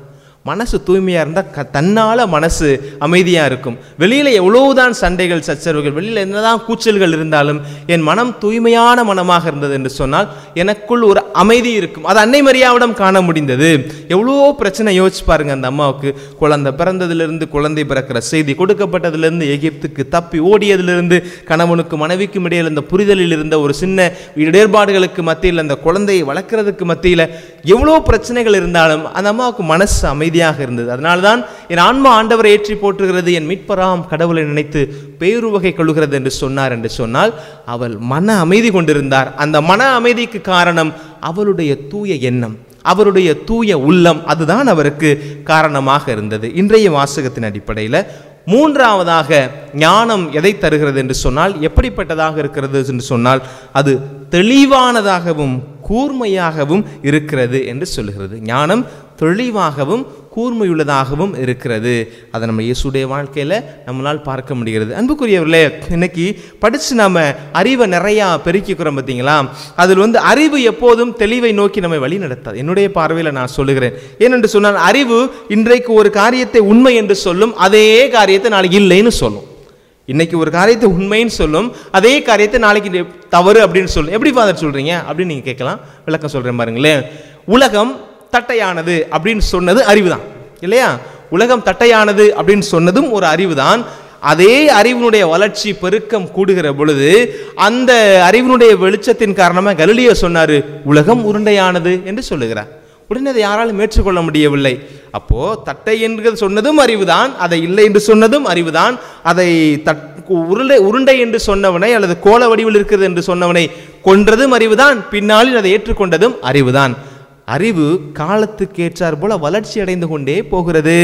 மனசு தூய்மையாக இருந்தால் க தன்னால் மனசு அமைதியாக இருக்கும் வெளியில் எவ்வளவுதான் சண்டைகள் சச்சரவுகள் வெளியில் என்னதான் கூச்சல்கள் இருந்தாலும் என் மனம் தூய்மையான மனமாக இருந்தது என்று சொன்னால் எனக்குள் ஒரு அமைதி இருக்கும் அது அன்னை மரியாவிடம் காண முடிந்தது எவ்வளோ பிரச்சனை யோசிச்சு பாருங்க அந்த அம்மாவுக்கு குழந்தை பிறந்ததிலிருந்து குழந்தை பிறக்கிற செய்தி கொடுக்கப்பட்டதிலிருந்து எகிப்துக்கு தப்பி ஓடியதிலிருந்து கணவனுக்கு மனைவிக்கும் இடையில் இந்த புரிதலில் இருந்த ஒரு சின்ன இடர்பாடுகளுக்கு மத்தியில் அந்த குழந்தையை வளர்க்கறதுக்கு மத்தியில் எவ்வளோ பிரச்சனைகள் இருந்தாலும் அந்த அம்மாவுக்கு மனசு அமைதியாக இருந்தது அதனால்தான் என் ஆன்மா ஆண்டவரை ஏற்றி போற்றுகிறது என் மீட்பராம் கடவுளை நினைத்து பேரு வகை கொள்கிறது என்று சொன்னார் என்று சொன்னால் அவள் மன அமைதி கொண்டிருந்தார் அந்த மன அமைதிக்கு காரணம் அவளுடைய தூய எண்ணம் அவருடைய தூய உள்ளம் அதுதான் அவருக்கு காரணமாக இருந்தது இன்றைய வாசகத்தின் அடிப்படையில் மூன்றாவதாக ஞானம் எதை தருகிறது என்று சொன்னால் எப்படிப்பட்டதாக இருக்கிறது என்று சொன்னால் அது தெளிவானதாகவும் கூர்மையாகவும் இருக்கிறது என்று சொல்லுகிறது ஞானம் தெளிவாகவும் கூர்மையுள்ளதாகவும் இருக்கிறது அதை நம்ம இயேசுடைய வாழ்க்கையில் நம்மளால் பார்க்க முடிகிறது அன்புக்குரியவர்களே இன்னைக்கு படித்து நம்ம அறிவை நிறையா பெருக்கிக்கிறோம் பார்த்தீங்களா அதில் வந்து அறிவு எப்போதும் தெளிவை நோக்கி நம்மை வழி நடத்தாது என்னுடைய பார்வையில் நான் சொல்லுகிறேன் ஏனென்று சொன்னால் அறிவு இன்றைக்கு ஒரு காரியத்தை உண்மை என்று சொல்லும் அதே காரியத்தை நாளைக்கு இல்லைன்னு சொல்லும் இன்னைக்கு ஒரு காரியத்தை உண்மைன்னு சொல்லும் அதே காரியத்தை நாளைக்கு இது தவறு அப்படின்னு சொல்லும் எப்படி ஃபாதர் சொல்றீங்க அப்படின்னு நீங்க கேட்கலாம் விளக்கம் சொல்றேன் பாருங்களேன் உலகம் தட்டையானது அப்படின்னு சொன்னது அறிவுதான் இல்லையா உலகம் தட்டையானது அப்படின்னு சொன்னதும் ஒரு அறிவுதான் அதே அறிவினுடைய வளர்ச்சி பெருக்கம் கூடுகிற பொழுது அந்த அறிவினுடைய வெளிச்சத்தின் காரணமாக கலிலியோ சொன்னாரு உலகம் உருண்டையானது என்று சொல்லுகிறார் உடனே அதை யாராலும் ஏற்றுக்கொள்ள முடியவில்லை அப்போ தட்டை என்று சொன்னதும் அறிவுதான் அதை இல்லை என்று சொன்னதும் அறிவுதான் அதை தட் உருண்டை உருண்டை என்று சொன்னவனை அல்லது கோல வடிவில் இருக்கிறது என்று சொன்னவனை கொன்றதும் அறிவுதான் பின்னாளில் அதை ஏற்றுக்கொண்டதும் அறிவுதான் அறிவு காலத்துக்கு ஏற்றார் போல வளர்ச்சி அடைந்து கொண்டே போகிறது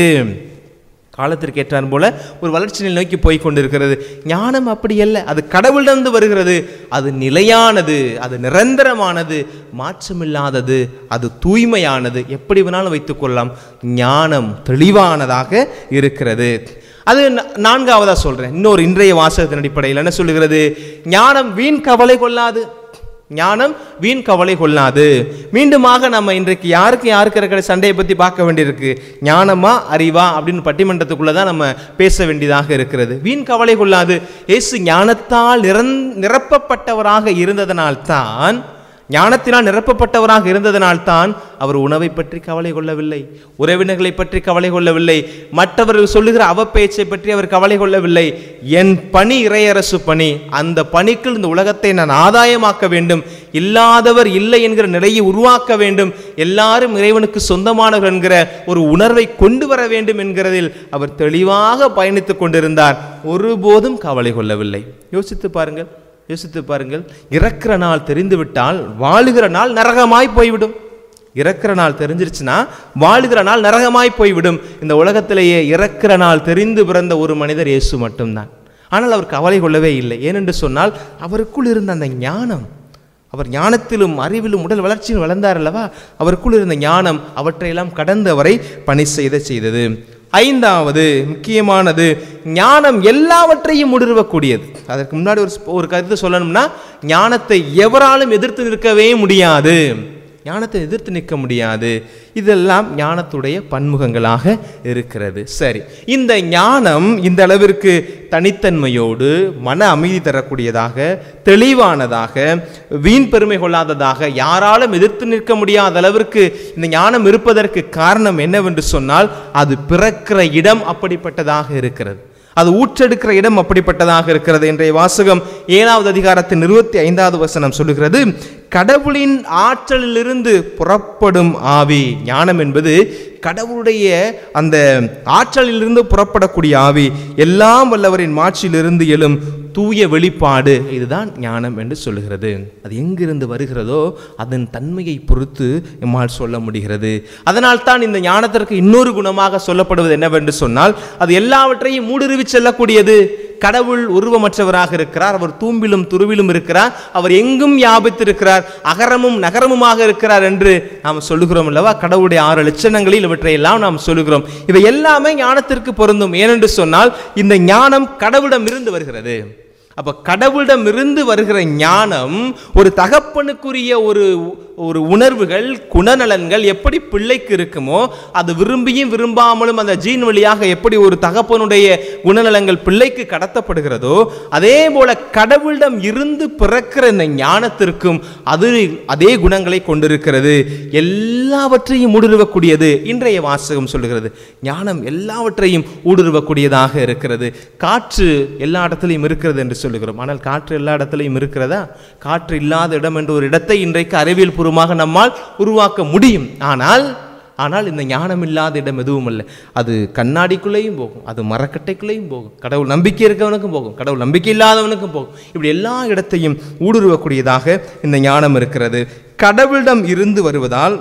காலத்திற்கு ஏற்றார் போல ஒரு வளர்ச்சி நிலை நோக்கி போய் கொண்டிருக்கிறது ஞானம் அப்படி அல்ல அது கடவுளிடந்து வருகிறது அது நிலையானது அது நிரந்தரமானது மாற்றமில்லாதது அது தூய்மையானது எப்படி வேணாலும் வைத்துக்கொள்ளலாம் ஞானம் தெளிவானதாக இருக்கிறது அது நா- நான்காவதா சொல்றேன் இன்னொரு இன்றைய வாசகத்தின் அடிப்படையில் என்ன சொல்லுகிறது ஞானம் வீண் கவலை கொள்ளாது ஞானம் வீண் கவலை கொள்ளாது மீண்டுமாக நம்ம இன்றைக்கு யாருக்கு யாருக்கு இருக்கிற சண்டையை பற்றி பார்க்க வேண்டியிருக்கு ஞானமா அறிவா அப்படின்னு பட்டிமன்றத்துக்குள்ளே தான் நம்ம பேச வேண்டியதாக இருக்கிறது வீண் கவலை கொள்ளாது இயேசு ஞானத்தால் நிரந் நிரப்பப்பட்டவராக இருந்ததனால்தான் ஞானத்தினால் நிரப்பப்பட்டவராக இருந்ததனால்தான் அவர் உணவை பற்றி கவலை கொள்ளவில்லை உறவினர்களை பற்றி கவலை கொள்ளவில்லை மற்றவர்கள் சொல்லுகிற அவப்பேச்சை பற்றி அவர் கவலை கொள்ளவில்லை என் பணி இறையரசு பணி அந்த பணிக்குள் இந்த உலகத்தை நான் ஆதாயமாக்க வேண்டும் இல்லாதவர் இல்லை என்கிற நிலையை உருவாக்க வேண்டும் எல்லாரும் இறைவனுக்கு சொந்தமானவர் என்கிற ஒரு உணர்வை கொண்டு வர வேண்டும் என்கிறதில் அவர் தெளிவாக பயணித்துக் கொண்டிருந்தார் ஒருபோதும் கவலை கொள்ளவில்லை யோசித்து பாருங்கள் யோசித்து பாருங்கள் இறக்கிற நாள் தெரிந்துவிட்டால் வாழுகிற நாள் நரகமாய் போய்விடும் இறக்கிற நாள் தெரிஞ்சிருச்சுன்னா வாழுகிற நாள் நரகமாய் போய்விடும் இந்த உலகத்திலேயே இறக்கிற நாள் தெரிந்து பிறந்த ஒரு மனிதர் இயேசு மட்டும்தான் ஆனால் அவர் கவலை கொள்ளவே இல்லை ஏனென்று சொன்னால் அவருக்குள் இருந்த அந்த ஞானம் அவர் ஞானத்திலும் அறிவிலும் உடல் வளர்ச்சியில் வளர்ந்தார் அல்லவா அவருக்குள் இருந்த ஞானம் அவற்றையெல்லாம் கடந்தவரை பணி செய்த செய்தது ஐந்தாவது முக்கியமானது ஞானம் எல்லாவற்றையும் ஊடுருவக்கூடியது அதற்கு முன்னாடி ஒரு ஸ்ப- ஒரு கருத்து சொல்லணும்னா ஞானத்தை எவராலும் எதிர்த்து நிற்கவே முடியாது ஞானத்தை எதிர்த்து நிற்க முடியாது இதெல்லாம் ஞானத்துடைய பன்முகங்களாக இருக்கிறது சரி இந்த ஞானம் இந்த அளவிற்கு தனித்தன்மையோடு மன அமைதி தரக்கூடியதாக தெளிவானதாக வீண் பெருமை கொள்ளாததாக யாராலும் எதிர்த்து நிற்க முடியாத அளவிற்கு இந்த ஞானம் இருப்பதற்கு காரணம் என்னவென்று சொன்னால் அது பிறக்கிற இடம் அப்படிப்பட்டதாக இருக்கிறது அது ஊற்றெடுக்கிற இடம் அப்படிப்பட்டதாக இருக்கிறது இன்றைய வாசகம் ஏழாவது அதிகாரத்தின் இருபத்தி ஐந்தாவது வசனம் சொல்லுகிறது கடவுளின் ஆற்றலிலிருந்து புறப்படும் ஆவி ஞானம் என்பது கடவுளுடைய அந்த ஆற்றலிலிருந்து புறப்படக்கூடிய ஆவி எல்லாம் வல்லவரின் மாட்சியிலிருந்து எழும் தூய வெளிப்பாடு இதுதான் ஞானம் என்று சொல்லுகிறது அது எங்கிருந்து வருகிறதோ அதன் தன்மையை பொறுத்து நம்மால் சொல்ல முடிகிறது அதனால் தான் இந்த ஞானத்திற்கு இன்னொரு குணமாக சொல்லப்படுவது என்னவென்று சொன்னால் அது எல்லாவற்றையும் மூடுருவி செல்லக்கூடியது கடவுள் உருவமற்றவராக இருக்கிறார் அவர் தூம்பிலும் துருவிலும் இருக்கிறார் அவர் எங்கும் வியாபித்திருக்கிறார் அகரமும் நகரமுமாக இருக்கிறார் என்று நாம் சொல்லுகிறோம் அல்லவா கடவுளுடைய ஆறு லட்சணங்களில் இவற்றையெல்லாம் நாம் சொல்லுகிறோம் இவை எல்லாமே ஞானத்திற்கு பொருந்தும் ஏனென்று சொன்னால் இந்த ஞானம் கடவுளிடம் இருந்து வருகிறது அப்ப கடவுளிடம் இருந்து வருகிற ஞானம் ஒரு தகப்பனுக்குரிய ஒரு ஒரு உணர்வுகள் குணநலன்கள் எப்படி பிள்ளைக்கு இருக்குமோ அது விரும்பியும் விரும்பாமலும் அந்த ஜீன் வழியாக எப்படி ஒரு தகப்பனுடைய குணநலங்கள் பிள்ளைக்கு கடத்தப்படுகிறதோ அதே போல கடவுளிடம் இருந்து பிறக்கிற இந்த ஞானத்திற்கும் அது அதே குணங்களை கொண்டிருக்கிறது எல்லாவற்றையும் ஊடுருவக்கூடியது இன்றைய வாசகம் சொல்லுகிறது ஞானம் எல்லாவற்றையும் ஊடுருவக்கூடியதாக இருக்கிறது காற்று எல்லா இடத்துலையும் இருக்கிறது என்று சொல்லுகிறோம் ஆனால் காற்று எல்லா இடத்துலையும் இருக்கிறதா காற்று இல்லாத இடம் என்ற ஒரு இடத்தை இன்றைக்கு அறிவியல் பூர்வமாக நம்மால் உருவாக்க முடியும் ஆனால் ஆனால் இந்த ஞானம் இல்லாத இடம் எதுவும் இல்லை அது கண்ணாடிக்குள்ளேயும் போகும் அது மரக்கட்டைக்குள்ளேயும் போகும் கடவுள் நம்பிக்கை இருக்கவனுக்கும் போகும் கடவுள் நம்பிக்கை இல்லாதவனுக்கும் போகும் இப்படி எல்லா இடத்தையும் ஊடுருவக்கூடியதாக இந்த ஞானம் இருக்கிறது கடவுளிடம் இருந்து வருவதால்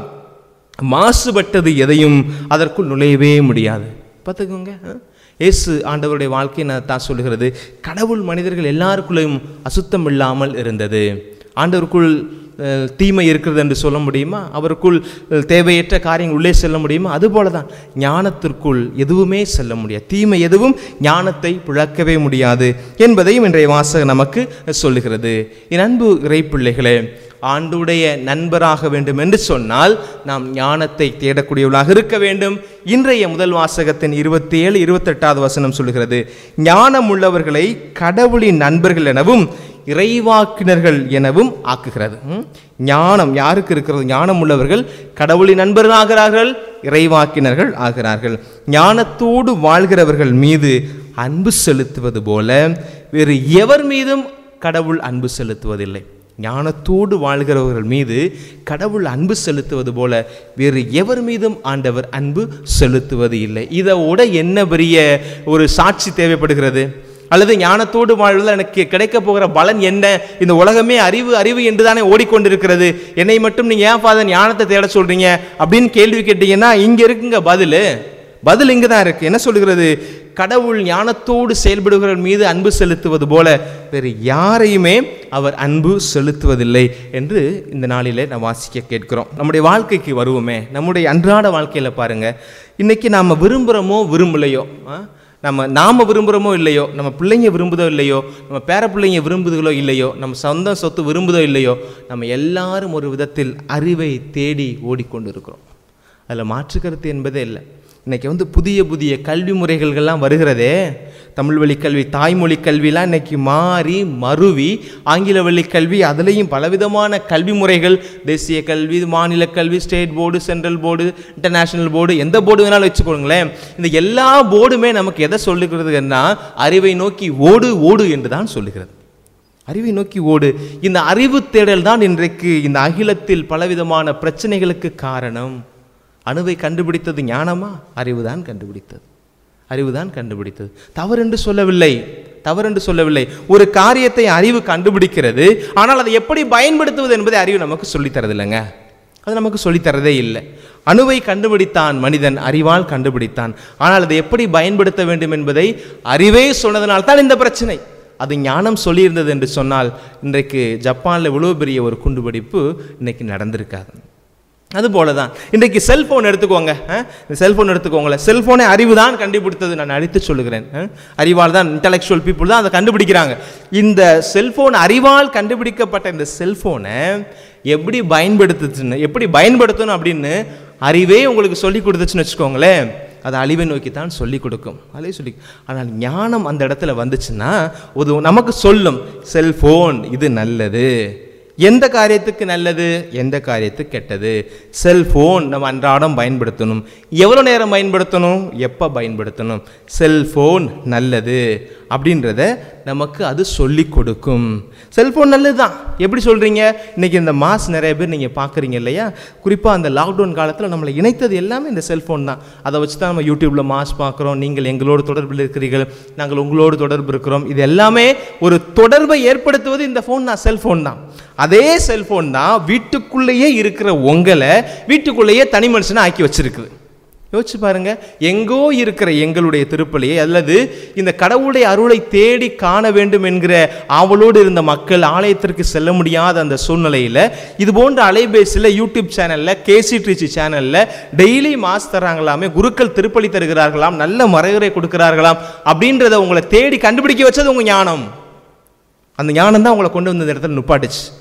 மாசுபட்டது எதையும் அதற்குள் நுழையவே முடியாது பார்த்துக்கோங்க ஆ? இயேசு ஆண்டவருடைய வாழ்க்கை நான் தான் சொல்லுகிறது கடவுள் மனிதர்கள் எல்லாருக்குள்ளேயும் அசுத்தம் இல்லாமல் இருந்தது ஆண்டவருக்குள் அஹ், தீமை இருக்கிறது என்று சொல்ல முடியுமா அவருக்குள் அஹ், தேவையற்ற காரியங்கள் உள்ளே செல்ல முடியுமா அதுபோல தான் ஞானத்திற்குள் எதுவுமே செல்ல முடியாது தீமை எதுவும் ஞானத்தை பிழக்கவே முடியாது என்பதையும் இன்றைய வாசகம் நமக்கு சொல்லுகிறது என் அன்பு இறைப்பிள்ளைகளே ஆண்டுடைய நண்பராக வேண்டும் என்று சொன்னால் நாம் ஞானத்தை தேடக்கூடியவர்களாக இருக்க வேண்டும் இன்றைய முதல் வாசகத்தின் இருபத்தி ஏழு இருபத்தெட்டாவது வசனம் சொல்லுகிறது ஞானம் உள்ளவர்களை கடவுளின் நண்பர்கள் எனவும் இறைவாக்கினர்கள் எனவும் ஆக்குகிறது ம்? ஞானம் யாருக்கு இருக்கிறது ஞானம் உள்ளவர்கள் கடவுளின் நண்பர்கள் ஆகிறார்கள் இறைவாக்கினர்கள் ஆகிறார்கள் ஞானத்தோடு வாழ்கிறவர்கள் மீது அன்பு செலுத்துவது போல வேறு எவர் மீதும் கடவுள் அன்பு செலுத்துவதில்லை ஞானத்தோடு வாழ்கிறவர்கள் மீது கடவுள் அன்பு செலுத்துவது போல வேறு எவர் மீதும் ஆண்டவர் அன்பு செலுத்துவது இல்லை இதோட என்ன பெரிய ஒரு சாட்சி தேவைப்படுகிறது அல்லது ஞானத்தோடு வாழ்வதில் எனக்கு கிடைக்க போகிற பலன் என்ன இந்த உலகமே அறிவு அறிவு என்று தானே ஓடிக்கொண்டிருக்கிறது என்னை மட்டும் நீங்கள் ஏன் ஃபாதர் ஞானத்தை தேட சொல்றீங்க அப்படின்னு கேள்வி கேட்டீங்கன்னா இங்கே இருக்குங்க பதில் பதில் இங்கே தான் இருக்கு என்ன சொல்லுகிறது கடவுள் ஞானத்தோடு செயல்படுகிறவர் மீது அன்பு செலுத்துவது போல வேறு யாரையுமே அவர் அன்பு செலுத்துவதில்லை என்று இந்த நாளிலே நான் வாசிக்க கேட்கிறோம் நம்முடைய வாழ்க்கைக்கு வருவோமே நம்முடைய அன்றாட வாழ்க்கையில் பாருங்க இன்னைக்கு நாம் விரும்புகிறோமோ விரும்பலையோ ஆ? நம்ம நாம் விரும்புகிறோமோ இல்லையோ நம்ம பிள்ளைங்க விரும்புதோ இல்லையோ நம்ம பேர பிள்ளைங்க விரும்புதுகளோ இல்லையோ நம்ம சொந்த சொத்து விரும்புதோ இல்லையோ நம்ம எல்லாரும் ஒரு விதத்தில் அறிவை தேடி ஓடிக்கொண்டிருக்கிறோம் அதில் மாற்று கருத்து என்பதே இல்லை இன்னைக்கு வந்து புதிய புதிய கல்வி முறைகள்லாம் வருகிறதே தமிழ் வழி கல்வி தாய்மொழி கல்விலாம் இன்னைக்கு மாறி மருவி ஆங்கில வழி கல்வி அதுலேயும் பலவிதமான கல்வி முறைகள் தேசிய கல்வி மாநில கல்வி state board central board international board எந்த போர்டு வேணாலும் வச்சுக்கோங்களேன் இந்த எல்லா போர்டுமே நமக்கு எதை சொல்லுகிறதுன்னா அறிவை நோக்கி ஓடு ஓடு என்று தான் சொல்லுகிறது அறிவை நோக்கி ஓடு இந்த அறிவு தேடல் தான் இன்றைக்கு இந்த அகிலத்தில் பலவிதமான பிரச்சனைகளுக்கு காரணம் அணுவை கண்டுபிடித்தது ஞானமா அறிவுதான் கண்டுபிடித்தது அறிவுதான் கண்டுபிடித்தது தவறென்று சொல்லவில்லை தவறென்று சொல்லவில்லை ஒரு காரியத்தை அறிவு கண்டுபிடிக்கிறது ஆனால் அதை எப்படி பயன்படுத்துவது என்பதை அறிவு நமக்கு சொல்லித் தரதில்லைங்க அது நமக்கு சொல்லித் தரதே இல்லை அணுவை கண்டுபிடித்தான் மனிதன் அறிவால் கண்டுபிடித்தான் ஆனால் அதை எப்படி பயன்படுத்த வேண்டும் என்பதை அறிவே சொன்னதனால் தான் இந்த பிரச்சனை அது ஞானம் சொல்லியிருந்தது என்று சொன்னால் இன்றைக்கு ஜப்பானில் இவ்வளோ பெரிய ஒரு குண்டுவெடிப்பு இன்னைக்கு நடந்திருக்காது அதுபோல தான் இன்றைக்கு செல்போன் எடுத்துக்கோங்க அஹ், இந்த செல்போன் எடுத்துக்கோங்களேன் செல்போனை அறிவு தான் கண்டுபிடித்தது நான் அடித்து சொல்லுகிறேன் அஹ், அறிவால் தான் இன்டலெக்சுவல் பீப்புள் தான் அதை கண்டுபிடிக்கிறாங்க இந்த செல்போன் அறிவால் கண்டுபிடிக்கப்பட்ட இந்த செல்போனை எப்படி பயன்படுத்துச்சுன்னு எப்படி பயன்படுத்தணும் அப்படின்னு அறிவே உங்களுக்கு சொல்லி கொடுத்துச்சுன்னு வச்சுக்கோங்களேன் அது அழிவை நோக்கி தான் சொல்லி கொடுக்கும் அழிவை சொல்லி ஆனால் ஞானம் அந்த இடத்துல வந்துச்சுன்னா ஒரு நமக்கு சொல்லும் செல்போன் இது நல்லது எந்த காரியத்துக்கு நல்லது எந்த காரியத்துக்கு கெட்டது செல்போன் நம்ம அன்றாடம் பயன்படுத்தணும் எவ்வளோ நேரம் பயன்படுத்தணும் எப்போ பயன்படுத்தணும் செல்போன் நல்லது அப்படின்றத நமக்கு அது சொல்லி கொடுக்கும் செல்போன் நல்லது தான் எப்படி சொல்கிறீங்க இன்றைக்கி இந்த மாஸ் நிறைய பேர் நீங்கள் பார்க்குறீங்க இல்லையா குறிப்பாக அந்த லாக்டவுன் காலத்தில் நம்மளை இணைத்தது எல்லாமே இந்த செல்ஃபோன் தான் அதை வச்சு தான் நம்ம யூடியூப்பில் மாஸ் பார்க்குறோம் நீங்கள் எங்களோடு தொடர்பில் இருக்கிறீர்கள் நாங்கள் உங்களோடு தொடர்பு இருக்கிறோம் இது எல்லாமே ஒரு தொடர்பை ஏற்படுத்துவது இந்த ஃபோன் தான் செல்ஃபோன் தான் அதே செல்ஃபோன் தான் வீட்டுக்குள்ளேயே இருக்கிற உங்களை வீட்டுக்குள்ளேயே தனி மனுஷனை ஆக்கி வச்சிருக்குது யோசிச்சு பாருங்க எங்கோ இருக்கிற எங்களுடைய திருப்பலியை அல்லது இந்த கடவுளுடைய அருளை தேடி காண வேண்டும் என்கிற ஆவலோடு இருந்த மக்கள் ஆலயத்திற்கு செல்ல முடியாத அந்த சூழ்நிலையில் இது போன்ற அலைபேசியில் யூடியூப் சேனலில் கேசி ட்ரிச்சி சேனலில் டெய்லி மாஸ் தராங்களாமே குருக்கள் திருப்பலி தருகிறார்களாம் நல்ல மறைவுரை கொடுக்கிறார்களாம் அப்படின்றத உங்களை தேடி கண்டுபிடிக்க வச்சது உங்கள் ஞானம் அந்த ஞானம் தான் உங்களை கொண்டு வந்து இந்த இடத்துல நுப்பாட்டுச்சு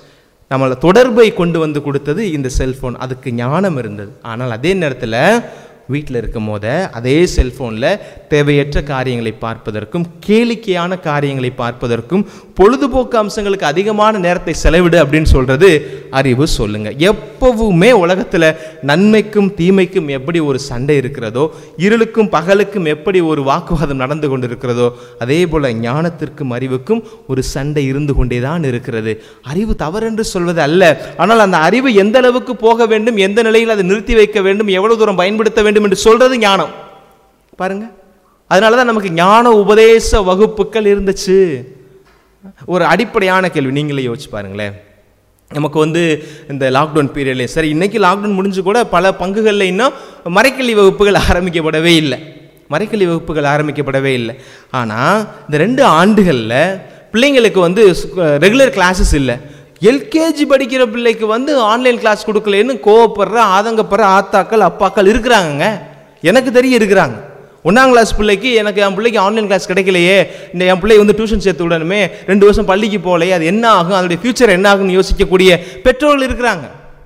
நம்மளை தொடர்பை கொண்டு வந்து கொடுத்தது இந்த செல்ஃபோன் அதுக்கு ஞானம் இருந்தது ஆனால் அதே நேரத்தில் வீட்டில் இருக்கும் போத அதே செல்ஃபோனில் தேவையற்ற காரியங்களை பார்ப்பதற்கும் கேளிக்கையான காரியங்களை பார்ப்பதற்கும் பொழுதுபோக்கு அம்சங்களுக்கு அதிகமான நேரத்தை செலவிடு அப்படின்னு சொல்கிறது அறிவு சொல்லுங்க எப்பவுமே உலகத்தில் நன்மைக்கும் தீமைக்கும் எப்படி ஒரு சண்டை இருக்கிறதோ இருளுக்கும் பகலுக்கும் எப்படி ஒரு வாக்குவாதம் நடந்து கொண்டிருக்கிறதோ அதே போல் ஞானத்திற்கும் அறிவுக்கும் ஒரு சண்டை இருந்து கொண்டே தான் இருக்கிறது அறிவு தவறென்று சொல்வது அல்ல ஆனால் அந்த அறிவு எந்த அளவுக்கு போக வேண்டும் எந்த நிலையில் அதை நிறுத்தி வைக்க வேண்டும் எவ்வளவு தூரம் பயன்படுத்த வேண்டும் என்று சொல்றது ஞானம் பாருங்க அதனால தான் நமக்கு ஞான உபதேச வகுப்புகள் இருந்துச்சு ஒரு அடிப்படையான கேள்வி நீங்களே யோசிச்சு பாருங்களேன் நமக்கு வந்து இந்த லாக்டவுன் பீரியட்லேயும் சரி இன்னைக்கு லாக்டவுன் முடிஞ்சு கூட பல பங்குகளில் இன்னும் மறைக்கல்வி வகுப்புகள் ஆரம்பிக்கப்படவே இல்லை மறைக்கல்வி வகுப்புகள் ஆரம்பிக்கப்படவே இல்லை ஆனால் இந்த ரெண்டு ஆண்டுகளில் பிள்ளைங்களுக்கு வந்து ரெகுலர் கிளாஸஸ் இல்லை எல்கேஜி படிக்கிற பிள்ளைக்கு வந்து ஆன்லைன் கிளாஸ் கொடுக்கலன்னு கோவப்படுற ஆதங்கப்படுற ஆத்தாக்கள் அப்பாக்கள் இருக்கிறாங்கங்க எனக்கு தெரிய இருக்கிறாங்க ஒன்றாம் கிளாஸ் பிள்ளைக்கு எனக்கு என் பிள்ளைக்கு ஆன்லைன் கிளாஸ் கிடைக்கலையே இந்த என் பிள்ளை வந்து டியூஷன் சேர்த்து விடணுமே ரெண்டு வருஷம் பள்ளிக்கு போகலையே அது என்ன ஆகும் அதோடைய ஃபியூச்சர் என்ன ஆகும்னு யோசிக்கக்கூடிய பெற்றோர்கள் இருக்கிறாங்க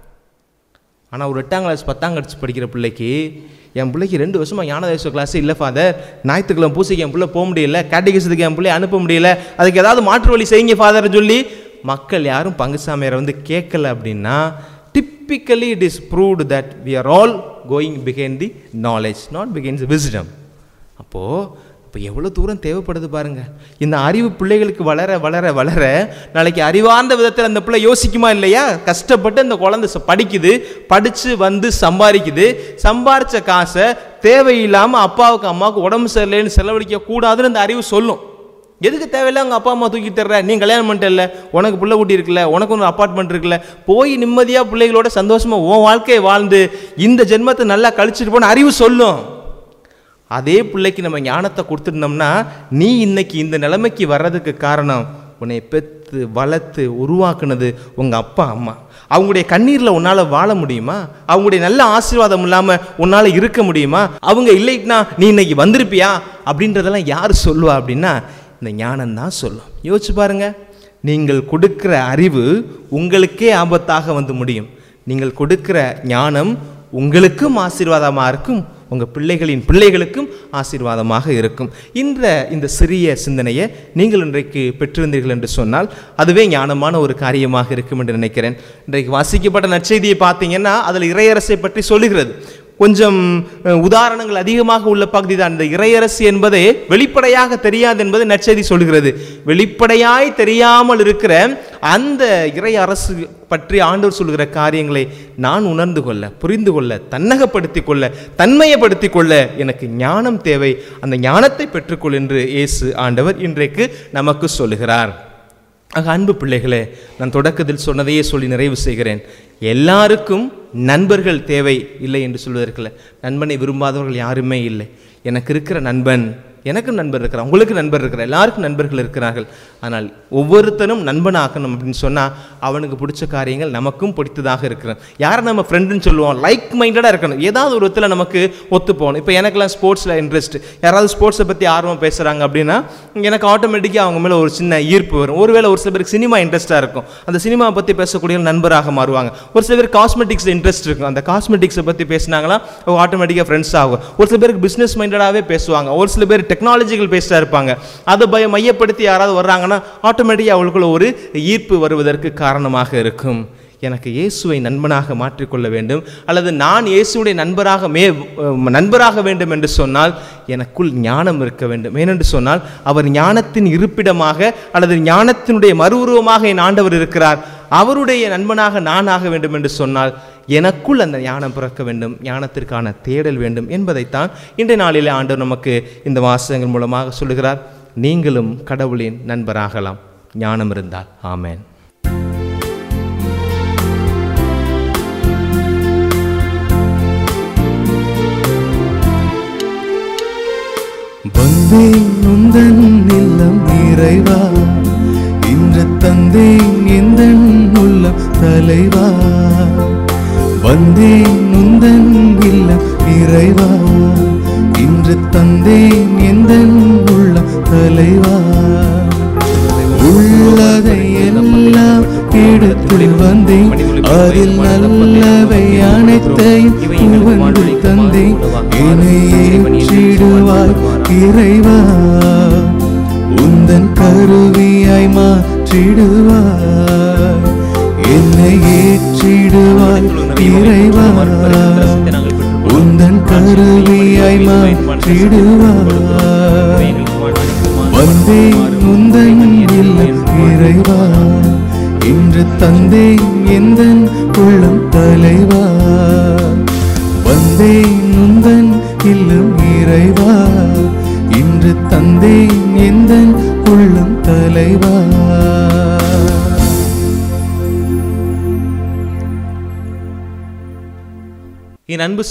ஆனால் ஒரு எட்டாம் கிளாஸ் பத்தாம் கிளாஸ் படிக்கிற பிள்ளைக்கு என் பிள்ளைக்கு ரெண்டு வருஷமாக ஞானதேச கிளாஸ் இல்லை ஃபாதர் ஞாயிற்றுக்கிழமை பூசைக்கு என் பிள்ளை போக முடியல கேட்டகிசத்துக்கு என் பிள்ளை அனுப்ப முடியல அதுக்கு ஏதாவது மாற்று வழி செய்யுங்க ஃபாதர் சொல்லி மக்கள் யாரும் பங்குசாமியாரை வந்து கேட்கல அப்படின்னா typically it is proved that we are all going பிகைன் the knowledge not பிகைன் the wisdom அப்போது இப்போ எவ்வளோ தூரம் தேவைப்படுது பாருங்க இந்த அறிவு பிள்ளைகளுக்கு வளர வளர வளர நாளைக்கு அறிவார்ந்த விதத்தில் அந்த பிள்ளை யோசிக்குமா இல்லையா கஷ்டப்பட்டு அந்த குழந்தை ச- படிக்குது படித்து வந்து சம்பாதிக்குது சம்பாரித்த காசை தேவையில்லாமல் அப்பாவுக்கு அம்மாவுக்கு உடம்பு சரியில்லைன்னு செலவழிக்க கூடாதுன்னு அந்த அறிவு சொல்லும் எதுக்கு தேவையில்ல உங்கள் அப்பா அம்மா தூக்கி தர்ற நீ கல்யாணம் பண்ணிட்டல உனக்கு பிள்ளை குட்டி இருக்குல்ல உனக்கு ஒரு அப்பார்ட்மெண்ட் இருக்குல்ல போய் நிம்மதியாக பிள்ளைகளோட சந்தோஷமாக உன் வாழ்க்கையை வாழ்ந்து இந்த ஜென்மத்தை நல்லா கழிச்சிட்டு போன அறிவு சொல்லும் அதே பிள்ளைக்கு நம்ம ஞானத்தை கொடுத்துருந்தோம்னா நீ இன்னைக்கு இந்த நிலைமைக்கு வர்றதுக்கு காரணம் உன்னை பெத்து வளர்த்து உருவாக்குனது உங்கள் அப்பா அம்மா அவங்களுடைய கண்ணீரில் உன்னால் வாழ முடியுமா அவங்களுடைய நல்ல ஆசீர்வாதம் இல்லாமல் உன்னால் இருக்க முடியுமா அவங்க இல்லைன்னா நீ இன்னைக்கு வந்திருப்பியா அப்படின்றதெல்லாம் யார் சொல்லுவா அப்படின்னா இந்த ஞானம் தான் சொல்லும் யோசிச்சு பாருங்க நீங்கள் கொடுக்கிற அறிவு உங்களுக்கே ஆபத்தாக வந்து முடியும் நீங்கள் கொடுக்கிற ஞானம் உங்களுக்கும் ஆசீர்வாதமாக இருக்கும் உங்கள் பிள்ளைகளின் பிள்ளைகளுக்கும் ஆசீர்வாதமாக இருக்கும் இந்த இந்த சிறிய சிந்தனையை நீங்கள் இன்றைக்கு பெற்றிருந்தீர்கள் என்று சொன்னால் அதுவே ஞானமான ஒரு காரியமாக இருக்கும் என்று நினைக்கிறேன் இன்றைக்கு வாசிக்கப்பட்ட நற்செய்தியை பார்த்தீங்கன்னா அதில் இறையரசை பற்றி சொல்லுகிறது கொஞ்சம் அஹ், உதாரணங்கள் அதிகமாக உள்ள பகுதி தான் இந்த இறையரசு என்பதே வெளிப்படையாக தெரியாது என்பதை நற்செய்தி சொல்கிறது வெளிப்படையாய் தெரியாமல் இருக்கிற அந்த இறை அரசு பற்றி ஆண்டவர் சொல்கிற காரியங்களை நான் உணர்ந்து கொள்ள புரிந்து கொள்ள தன்னகப்படுத்திக் கொள்ள தன்மையப்படுத்திக் கொள்ள எனக்கு ஞானம் தேவை அந்த ஞானத்தை பெற்றுக்கொள் என்று இயேசு ஆண்டவர் இன்றைக்கு நமக்கு சொல்லுகிறார் ஆக அன்பு பிள்ளைகளே நான் தொடக்கத்தில் சொன்னதையே சொல்லி நிறைவு செய்கிறேன் எல்லாருக்கும் நண்பர்கள் தேவை இல்லை என்று சொல்வதற்கில்ல நண்பனை விரும்பாதவர்கள் யாருமே இல்லை எனக்கு இருக்கிற நண்பன் எனக்கு நண்பர் இருக்கிறான் உங்களுக்கு நண்பர் இருக்கிறார் எல்லாருக்கும் நண்பர்கள் இருக்கிறார்கள் ஆனால் ஒவ்வொருத்தனும் நண்பனாக்கணும் அப்படின்னு சொன்னால் அவனுக்கு பிடிச்ச காரியங்கள் நமக்கும் பிடித்ததாக இருக்கிறது யாரை நம்ம ஃப்ரெண்டுன்னு சொல்லுவோம் லைக் மைண்டடாக இருக்கணும் ஏதாவது ஒரு விதத்தில் நமக்கு ஒத்து போகணும் இப்போ எனக்கெல்லாம் ஸ்போர்ட்ஸில் இன்ட்ரெஸ்ட் யாராவது ஸ்போர்ட்ஸை பற்றி ஆர்வம் பேசுகிறாங்க அப்படின்னா எனக்கு ஆட்டோமேட்டிக்காக அவங்க மேலே ஒரு சின்ன ஈர்ப்பு வரும் ஒருவேளை ஒரு சில பேருக்கு சினிமா இன்ட்ரெஸ்ட்டாக இருக்கும் அந்த சினிமாவை பற்றி பேசக்கூடிய நண்பராக மாறுவாங்க ஒரு சில பேர் காஸ்மெட்டிக்ஸ் இன்ட்ரெஸ்ட் இருக்கும் அந்த காஸ்மெட்டிக்ஸை பற்றி பேசினாங்கன்னா ஆட்டோமேட்டிக்காக ஃப்ரெண்ட்ஸ் ஆகும் ஒரு சில பேருக்கு பிஸ்னஸ் மைண்டடாகவே பேசுவாங்க ஒரு சில பேர் டெக்னாலஜிக்கல் பேஸ்டாக இருப்பாங்க அதை பய மையப்படுத்தி யாராவது வர்றாங்கன்னா ஆட்டோமேட்டிக்காக அவங்களுக்குள்ள ஒரு ஈர்ப்பு வருவதற்கு காரணமாக இருக்கும் எனக்கு இயேசுவை நண்பனாக மாற்றிக்கொள்ள வேண்டும் அல்லது நான் இயேசுடைய நண்பராக மே நண்பராக வேண்டும் என்று சொன்னால் எனக்குள் ஞானம் இருக்க வேண்டும் ஏனென்று சொன்னால் அவர் ஞானத்தின் இருப்பிடமாக அல்லது ஞானத்தினுடைய மறு உருவமாக என் ஆண்டவர் இருக்கிறார் அவருடைய நண்பனாக நான் ஆக வேண்டும் என்று சொன்னால் எனக்குள் அந்த ஞானம் பிறக்க வேண்டும் ஞானத்திற்கான தேடல் வேண்டும் என்பதைத்தான் இன்றைய நாளிலே ஆண்டவர் நமக்கு இந்த வாசகங்கள் மூலமாக சொல்லுகிறார் நீங்களும் கடவுளின் நண்பராகலாம் ஞானம் இருந்தால் ஆமென் வந்தேன் உந்தன் இல்லம் நிறைவா இன்று தந்தேன் எந்த உள்ளம் தலைவா வந்தேன் உந்தன் இல்லம் நிறைவா இன்று தந்தேன் எந்த உள்ளம் தலைவா உள்ள உள்ளதை எல்லாம் எடுத்து வந்தேன் அதில் நல்லவை அனைத்தையும் உவந்து தந்தேன் என்னை ஏற்றிடுவாய் இறைவா உந்தன் கருவியாய் மாற்றிடுவாய் என்னை ஏற்றிடுவாய் இறைவா உந்தன் கருவியாய் மாற்றிடுவாய் வந்தேன் உந்தன் இல்லம் இறைவா இன்று தந்தேன் எந்தன் உள்ளம் தலைவா வந்தேன் உந்தன் இல்லம் இறைவா இன்று தந்தேன் எந்தன் உள்ளம் தலைவா என் அன்பு